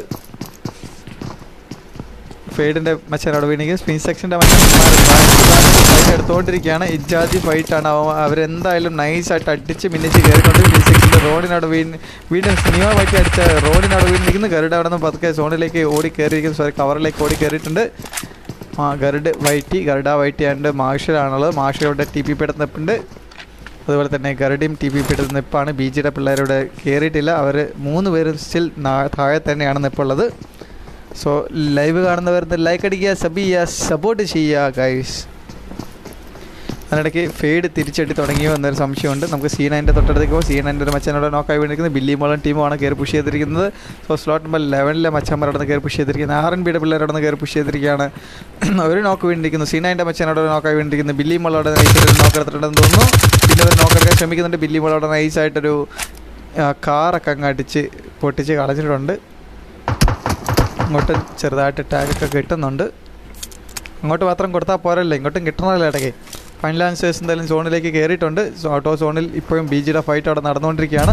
ഫേഡിൻ്റെ മച്ചാനോട് വീണെങ്കിൽ സ്പിൻ സെക്ഷൻ്റെ മച്ചാൻ എടുത്തുകൊണ്ടിരിക്കുകയാണ് ഇജാതി ഫൈറ്റാണ് അവരെന്തായാലും നൈസായിട്ട് അടിച്ച് മിന്നിച്ച് കയറിക്കൊണ്ട് സ്പിൻ സെക്ഷൻ്റെ റോഡിനോട് വീണ് വീണ്ടും നിയമമായിട്ട് അടിച്ച റോഡിനോട് വീണിരിക്കുന്നു ഗരുഡ് അവിടെ നിന്ന് പതുക്കെ സോണിലേക്ക് ഓടി കയറിയിരിക്കുന്നു സോറി കവറിലേക്ക് ഓടി കയറിയിട്ടുണ്ട് ആ Garud whitey Garuda whitey and മാർഷലാണുള്ളത് മാർഷലോടെ ടി പി പി നിൽപ്പുണ്ട് അതുപോലെ തന്നെ ഗരുഡിയും ടി പി പി നിപ്പാണ് ബി ജിയുടെ പിള്ളേരോട് കയറിയിട്ടില്ല അവർ മൂന്ന് പേരും സ്റ്റിൽ താഴെ തന്നെയാണ് നിപ്പുള്ളത് സോ ലൈവ് കാണുന്നവർ ലൈക്ക് അടിക്കുക സബ് ചെയ്യുക സപ്പോർട്ട് ചെയ്യുക ഗൈസ് അതിനിടയ്ക്ക് ഫെയ്ഡ് തിരിച്ചടി തുടങ്ങിയോ എന്നൊരു സംശയമുണ്ട് നമുക്ക് സി നയൻ്റെ തൊട്ടടുത്തേക്ക് പോകും സി നയൻ്റെ ഒരു മച്ചനോട് നോക്കായി വേണ്ടിയിരിക്കുന്നത് ബില്ലി മോളൻ ടീമുമാണ് കയറി പുഷ് ചെയ്തിരിക്കുന്നത് സോ സ്ലോട്ട് നമ്പർ ലെവനിലെ മച്ചന്മാരോട് കയറി പുഷ് ചെയ്തിരിക്കുന്നത് ആർ എൻ ബിയുടെ പിള്ളേരോട് കയറി പുഷ് ചെയ്തിരിക്കുകയാണ് ഒരു നോക്ക് വേണ്ടിയിരിക്കുന്നു സി നയൻ്റെ മച്ചനോട് നോക്കായി വേണ്ടിയിരിക്കുന്നത് ബില്ലി മോളോട് നൈസായിട്ട് ഒരു നോക്ക് എടുത്തിട്ടുണ്ടെന്ന് തോന്നുന്നു പിന്നെ ഒരു നോക്ക് എടുക്കാൻ ശ്രമിക്കുന്നുണ്ട് ബില്ലി മോളോട് നൈസായിട്ടൊരു കാറൊക്കെ അങ്ങ് അടിച്ച് പൊട്ടിച്ച് കളഞ്ഞിട്ടുണ്ട് ഇങ്ങോട്ട് ചെറുതായിട്ട് ടാഗൊക്കെ കിട്ടുന്നുണ്ട് അങ്ങോട്ട് മാത്രം കൊടുത്താൽ പോരല്ലോ ഇങ്ങോട്ടും കിട്ടണമല്ലോ ഇടയ്ക്ക് ഫൈനൽ ആൻസേഴ്സ് എന്തായാലും സോണിലേക്ക് കയറിയിട്ടുണ്ട് ഓട്ടോ സോണിൽ ഇപ്പോഴും ബി ജിയുടെ ഫൈറ്റ് അവിടെ നടന്നുകൊണ്ടിരിക്കുകയാണ്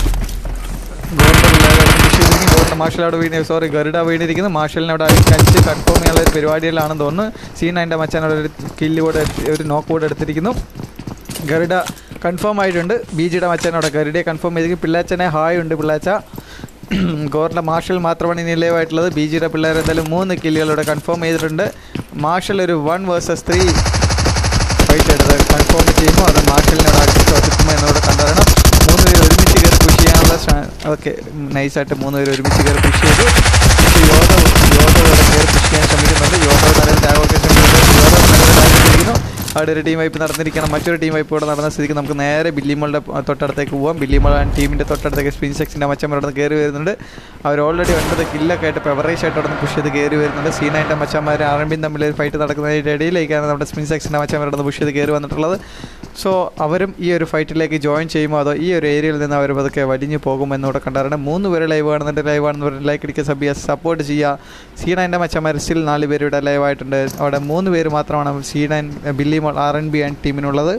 ഗോറിൻ്റെ മാർഷൽ അവിടെ വീണ് സോറി ഗരുഡ വീണിരിക്കുന്നു മാർഷലിനെ അവിടെ അടിച്ച് കൺഫേം ചെയ്യാനുള്ള ഒരു പരിപാടിയിലാണെന്ന് തോന്നുന്നു സീ നയൻ്റെ മച്ചാൻ അവിടെ ഒരു കില്ല് കൂടെ ഒരു നോക്ക് കൂടെ എടുത്തിരിക്കുന്നു ഗരുഡ കൺഫേം ആയിട്ടുണ്ട് ബി ജിയുടെ മച്ചാൻ അവിടെ ഗരുഡയെ കൺഫേം ചെയ്തിരിക്കും പിള്ളാച്ചനെ ഹായ് ഉണ്ട് പിള്ളാച്ച ഗോറിൻ്റെ മാർഷൽ മാത്രമാണ് ഇനി ലൈവായിട്ടുള്ളത് ബി ജിയുടെ പിള്ളേർ എന്തായാലും മൂന്ന് കില്ലുകളിലൂടെ കൺഫേം ചെയ്തിട്ടുണ്ട് മാർഷൽ ഒരു വൺ വേഴ്സസ് ത്രീ ഫൈറ്റ് എടുത്ത് കൺഫേം ചെയ്യുമ്പോൾ അത് മാർഷലിനോട് അടിച്ച് തോറ്റുമ്പോൾ എന്നോട് കണ്ടറിയണം മൂന്ന് പേര് ഒരുമിച്ച് കയറി പുഷ് ചെയ്യാനുള്ള ഓക്കെ നൈസായിട്ട് മൂന്ന് പേര് ഒരുമിച്ച് കയറി പുഷ് ചെയ്തു പക്ഷേ യോധ യോധ ഇവിടെ കയറി പുഷ് ചെയ്യാൻ ശ്രമിക്കുന്നുണ്ട് യോധ നല്ല ടാഗൊക്കെ ശ്രമിക്കുന്നുണ്ട് യോധ നല്ല ടാഗിരിക്കുന്നു അവിടെ ഒരു ടീം വൈപ്പ് നടന്നിരിക്കണം മറ്റൊരു ടീം വൈപ്പ് ഇവിടെ നടന്ന സ്ഥിതിക്ക് നമുക്ക് നേരെ ബില്ലിമോളുടെ തൊട്ടടുത്തേക്ക് പോവാം ബില്ലിമോൾ ടീമിൻ്റെ തൊട്ടടുത്തേക്ക് സ്പിൻ സെക്ഷൻ്റെ മച്ചന്മാർ അവിടെ കയറി വരുന്നുണ്ട് അവർ ഓൾറെഡി ഒൻപത് കില്ലൊക്കെ ആയിട്ട് പെവറേജ് ആയിട്ട് അവിടെ പുഷ് ചെയ്ത് കയറി വരുന്നുണ്ട് സി നയൻ്റെ മച്ചന്മാർ ആറമ്പിയും തമ്മിൽ ഒരു ഫൈറ്റ് നടക്കുന്നതിൻ്റെ ഇടയിലേക്കാണ് നമ്മുടെ സ്പിൻ സെക്ഷൻ്റെ മച്ചന്മാരുടെ പുഷ് ചെയ്ത് കയറി വന്നിട്ടുള്ളത് സോ അവരും ഈ ഒരു ഫൈറ്റിലേക്ക് ജോയിൻ ചെയ്യുമോ അതോ ഈ ഒരു ഏരിയയിൽ നിന്ന് അവർ പതുക്കെ വലിഞ്ഞു പോകുമെന്നൂടെ കണ്ടറിയണം മൂന്ന് പേര് ലൈവ് കാണുന്നുണ്ട് ലൈവ് ആണെന്നവർ ലൈക്ക് അടിക്കുക സബ് ചെയ്യുക സപ്പോർട്ട് ചെയ്യുക സി നയൻ്റെ മച്ചന്മാർ സ്റ്റിൽ നാല് പേര് ഇവിടെ ലൈവ് ആയിട്ടുണ്ട് അവിടെ മൂന്ന് പേര് മാത്രമാണ് C nine Billy mole R N B and ടീമിനുള്ളത്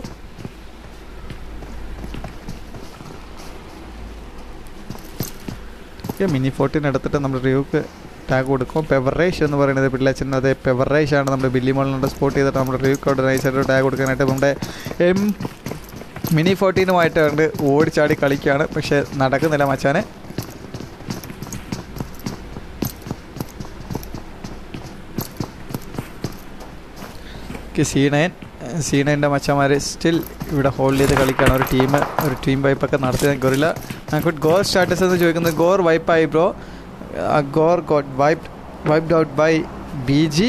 മിനി ഫോർട്ടീൻ എടുത്തിട്ട് നമ്മൾ റിവ്യൂക്ക് ടാഗ് കൊടുക്കും പെവറേഷ് എന്ന് പറയുന്നത് പിള്ളേച്ചൻ അത് പെവറേഷ് ആണ് നമ്മുടെ ബില്ലി മോളിനോട് സ്പോട്ട് ചെയ്തിട്ട് നമ്മുടെ റിവ്യൂക്ക് അവിടെ നൈസായിട്ട് ടാഗ് കൊടുക്കാനായിട്ട് നമ്മുടെ എം മിനി ഫോർട്ടീനുമായിട്ട് കണ്ട് ഓടിച്ചാടി കളിക്കുകയാണ് പക്ഷേ നടക്കുന്നില്ല മച്ചാനെ സി നയൻ സി നയൻ്റെ മച്ചന്മാർ സ്റ്റിൽ ഇവിടെ ഹോൾഡ് ചെയ്ത് കളിക്കുകയാണ് ഒരു ടീം ഒരു ടീം വൈപ്പൊക്കെ നടത്തി ഗോറില്ല നമുക്ക് ഗോർ സ്റ്റാറ്റസ് എന്ന് ചോദിക്കുന്നത് ഗോർ വൈപ്പായി bro Gore got wipe wiped out by B G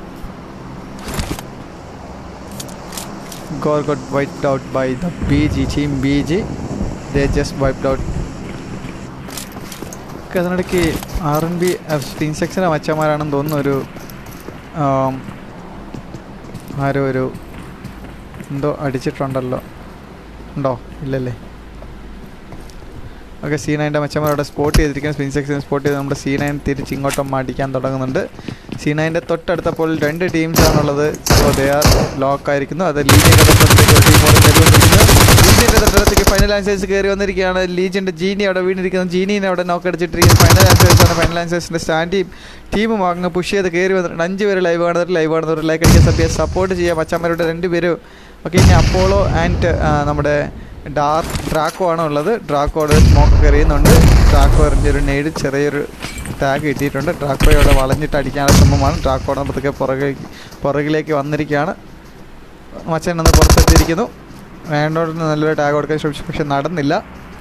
Gore got wiped out by the B G team B G they just wiped out അതിനിടയ്ക്ക് ആർ എൻ ബി സ്പിൻ സെക്ഷനെ മച്ചന്മാരാണെന്ന് തോന്നുന്നു ഒരു ആരോ ഒരു എന്തോ അടിച്ചിട്ടുണ്ടല്ലോ ഉണ്ടോ ഇല്ലല്ലേ ഓക്കെ സി നയൻ്റെ മച്ചന്മാർ അവിടെ സ്പോട്ട് ചെയ്തിരിക്കുന്ന സ്പിൻ സെക്ഷൻ സ്പോട്ട് ചെയ്ത് നമ്മുടെ സി നയൻ തിരിച്ച് ഇങ്ങോട്ടും അടിക്കാൻ തുടങ്ങുന്നുണ്ട് സി നയൻ്റെ തൊട്ടടുത്തപ്പോൾ രണ്ട് ടീംസ് ആണുള്ളത് സോ ദേ ആർ ലോക്ക് ആയിരിക്കുന്നു അത് ലീനിയ ലീജിന്റെ തൊട്ടടുത്തേക്ക് ഫൈനൽ ആൻസേഴ്സ് കയറി വന്നിരിക്കുകയാണ് ലീജിന്റെ ജീനി അവിടെ വീണിരിക്കുന്നു ജീനീനെ അവിടെ നോക്ക് അടിച്ചിട്ടിരിക്കുന്നു ഫൈനൽ ആൻസേഴ്സ് ആണ് ഫൈനൽ ആൻസേഴ്സിന്റെ സ്റ്റാൻഡും ടീമും അങ്ങ് പുഷ് ചെയ്ത് കയറി വന്നിട്ടുണ്ട് അഞ്ച് പേര് ലൈവ് കാണുന്നവർ ലൈവ് കാണുന്നവർ ലൈക്ക് അടിക്കാൻ സഭ്യ സപ്പോർട്ട് ചെയ്യാം മച്ചന്മാരുടെ രണ്ട് പേരും ഓക്കെ ഇനി അപ്പോളോ ആൻഡ് നമ്മുടെ ഡാർക്ക് ഡ്രാക്കോ ആണ് ഉള്ളത് ഡ്രാക്കോയുടെ സ്മോക്ക് എറിയുന്നുണ്ട് ഡ്രാക്കോ എറിഞ്ഞ ഒരു നെയ്ഡ് ചെറിയൊരു ടാഗ് കിട്ടിയിട്ടുണ്ട് ഡ്രാക്കോയോടെ വളഞ്ഞിട്ട് അടിക്കാനുള്ള ശ്രമമാണ് ഡ്രാക്കോടെ പതുക്കെ പുറകിലേക്ക് പുറകിലേക്ക് വന്നിരിക്കുകയാണ് മച്ചൻ ഒന്ന് പുറത്തെത്തിയിരിക്കുന്നു വേണ്ടോടിന് നല്ലൊരു ടാഗ് കൊടുക്കാൻ ശ്രമിച്ചു പക്ഷെ നടന്നില്ല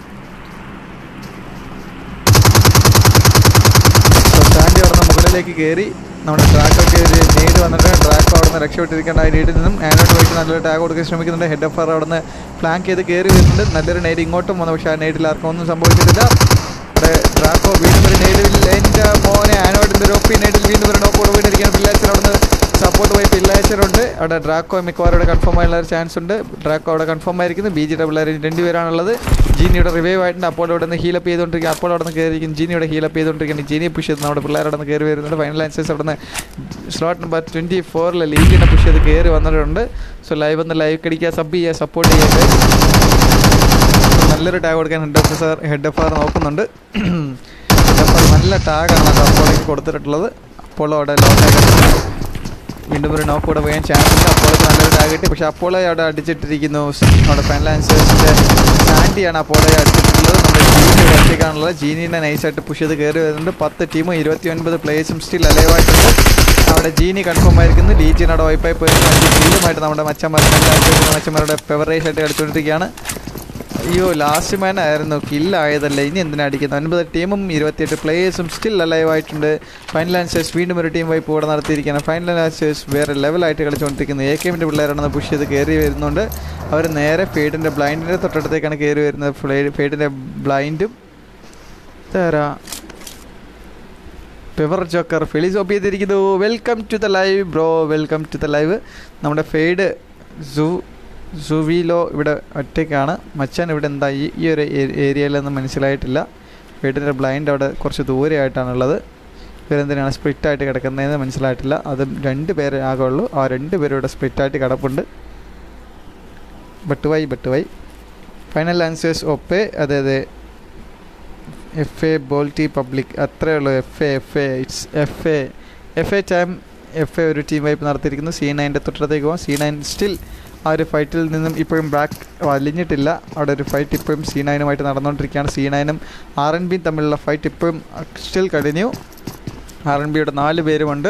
സ്റ്റാൻഡി അവിടെ മുകളിലേക്ക് കയറി നമ്മുടെ ട്രാക്കൊക്കെ നേട് വന്നിട്ട് ട്രാക്ക് അവിടെ നിന്ന് രക്ഷപ്പെട്ടിരിക്കേണ്ട ആ നീഡിൽ നിന്നും ആനോട്ട് പോയിട്ട് നല്ലൊരു ടാഗ് കൊടുക്കാൻ ശ്രമിക്കുന്നുണ്ട് ഹെഡ് ഓഫ് അവിടെ നിന്ന് ഫ്ലാങ്ക് ചെയ്ത് കയറി വരുന്നുണ്ട് നല്ലൊരു നേട് ഇങ്ങോട്ടും വന്നു പക്ഷേ ആ നേടിൽ ആർക്കും ഒന്നും സംഭവിച്ചിട്ടില്ല അവിടെ ട്രാക്കോ വീണ്ടും ഒരു നേടിൽ എൻ്റെ മോനെ ആനോട്ടിൻ്റെ ഒരു ഒപ്പി നേടിൽ വീണ്ടും ഒരു നോക്കോട് വീണിരിക്കുകയാണ് പിള്ളേച്ചൻ അവിടെ നിന്ന് സപ്പോർട്ട് പോയി പിള്ളേച്ചനുണ്ട് അവിടെ ഡ്രാക്കോ മിക്കവാറും അവിടെ കൺഫേം ആയുള്ള ഒരു ചാൻസ് ഉണ്ട് ഡ്രാക്കോ അവിടെ കൺഫേം ആയിരിക്കുന്നു ബി ജിയുടെ പിള്ളേർ രണ്ടുപേരാണുള്ളത് ജീനിയുടെ റിവൈവ് ആയിട്ടുണ്ട് അപ്പോൾ അവിടെ നിന്ന് ഹീലപ്പ് ചെയ്തുകൊണ്ടിരിക്കുക അപ്പോൾ അവിടെ നിന്ന് കയറിയിരിക്കും ജീനിയുടെ ഹീലപ്പ് ചെയ്തുകൊണ്ടിരിക്കുന്നത് ജീനിയെ പുഷ് ചെയ്ത് നമ്മുടെ പിള്ളേർ അവിടെ നിന്ന് കയറി വരുന്നുണ്ട് ഫൈനൽ ആൻസേഴ്സ് അവിടെ നിന്ന് സ്ലോട്ട് നമ്പർ ട്വൻറ്റി ഫോറിൽ ലീഗിനെ പുഷ് ചെയ്ത് കയറി വന്നിട്ടുണ്ട് സോ ലൈവ് ഒന്ന് ലൈവ് കടിക്കുക സബ് ചെയ്യുക സപ്പോർട്ട് ചെയ്യുക നല്ലൊരു ടാഗ് കൊടുക്കാൻ head officer head F R നോക്കുന്നുണ്ട് ഹെഡ് എഫ് ആർ നല്ല ടാഗാണ് അത് അപ്പോളേക്ക് കൊടുത്തിട്ടുള്ളത് അപ്പോൾ അവിടെ ലോട്ടായി വീണ്ടും ഒരു നോക്ക് കൂടെ വീഴാൻ ചാൻസ് ഉണ്ട് അപ്പോളേക്ക് നല്ലൊരു ടാഗ് കിട്ടി പക്ഷേ അപ്പോളെ അവിടെ അടിച്ചിട്ടിരിക്കുന്നു അവിടെ ഫൈനൽ ആൻസേഴ്സിൻ്റെ സാൻഡിയാണ് അപ്പോളെ അടിച്ചിട്ടുള്ളത് നമ്മുടെ ജീനി ഒറ്റയ്ക്കാണുള്ളത് ജീനിനെ നൈസായിട്ട് പുഷ് ചെയ്ത് കയറി വരുന്നുണ്ട് പത്ത് ടീമും ഇരുപത്തി ഒൻപത് പ്ലേയേഴ്സും സ്റ്റിൽ അലൈവായിട്ടുണ്ട് അവിടെ ജീനി കൺഫേം ആയിരിക്കുന്നു ലീജിൻ അവിടെ വൈപ്പായി പോയി ഫീലുമായിട്ട് നമ്മുടെ മച്ചന്മാർ മച്ചന്മാരുടെ ഫെവറേറ്റ് ആയിട്ട് കളിച്ചുകൊണ്ടിരിക്കുകയാണ് അയ്യോ ലാസ്റ്റ് മാൻ ആയിരുന്നു കില്ലായതല്ലേ ഇനി എന്തിനാ അടിക്കുന്നത് ഒൻപത് ടീമും ഇരുപത്തിയെട്ട് പ്ലേയേഴ്സും സ്റ്റിൽ അലൈവ് ആയിട്ടുണ്ട് ഫൈനൽ ആൻസേഴ്സ് വീണ്ടും ഒരു ടീം വൈപ്പ് ഇവിടെ നടത്തിയിരിക്കുകയാണ് ഫൈനൽ ആൻസേഴ്സ് വേറെ ലെവലായിട്ട് കളിച്ചുകൊണ്ടിരിക്കുന്നത് എ കെമിൻ്റെ പിള്ളേരാണെന്ന് പുഷ് ചെയ്ത് കയറി വരുന്നുണ്ട് അവർ നേരെ ഫേഡിൻ്റെ ബ്ലൈൻഡിൻ്റെ തൊട്ടടുത്തേക്കാണ് കയറി വരുന്നത് ഫേഡിൻ്റെ ബ്ലൈൻഡും തരാ പെവർ ജോക്കർ ഫെലിസ് ഓപ്പ് ചെയ്തിരിക്കുന്നു welcome to the live bro welcome to the live നമ്മുടെ ഫെയ്ഡ് സൂ സുവിലോ ഇവിടെ ഒറ്റയ്ക്കാണ് മച്ചാൻ ഇവിടെ എന്താ ഈ ഈ ഒരു ഏരിയയിലൊന്നും മനസ്സിലായിട്ടില്ല വീടിൻ്റെ ബ്ലൈൻഡ് അവിടെ കുറച്ച് ദൂരെയായിട്ടാണുള്ളത് ഇവരെന്തിനാണ് സ്പ്ലിറ്റായിട്ട് കിടക്കുന്നതെന്ന് മനസ്സിലായിട്ടില്ല അത് രണ്ട് പേരെ ആകെ ഉള്ളൂ ആ രണ്ട് പേരും ഇവിടെ സ്പ്ലിറ്റായിട്ട് കിടപ്പുണ്ട് ബട്ടുവായി ബട്ടുവായി ഫൈനൽ ആൻസേഴ്സ് ഒപ്പേ അതെ അതെ എഫ് എ ബോൾട്ടി പബ്ലിക് അത്രയേ ഉള്ളൂ F A F A it's F A F A time F A ഒരു ടീം വൈപ്പ് നടത്തിയിരിക്കുന്നു സി നയൻ്റെ തൊട്ടടുത്തേക്ക് പോകാം സി നയൻ സ്റ്റിൽ ആ ഒരു ഫൈറ്റിൽ നിന്നും ഇപ്പോഴും ബാക്ക് വലിഞ്ഞിട്ടില്ല അവിടെ ഒരു ഫൈറ്റ് ഇപ്പോഴും സി നയനുമായിട്ട് നടന്നുകൊണ്ടിരിക്കുകയാണ് സി നയനും ആർ എൻ ബിയും തമ്മിലുള്ള ഫൈറ്റ് ഇപ്പോഴും സ്റ്റിൽ കഴിഞ്ഞു ആർ എൻ ബിയുടെ നാല് പേരുമുണ്ട്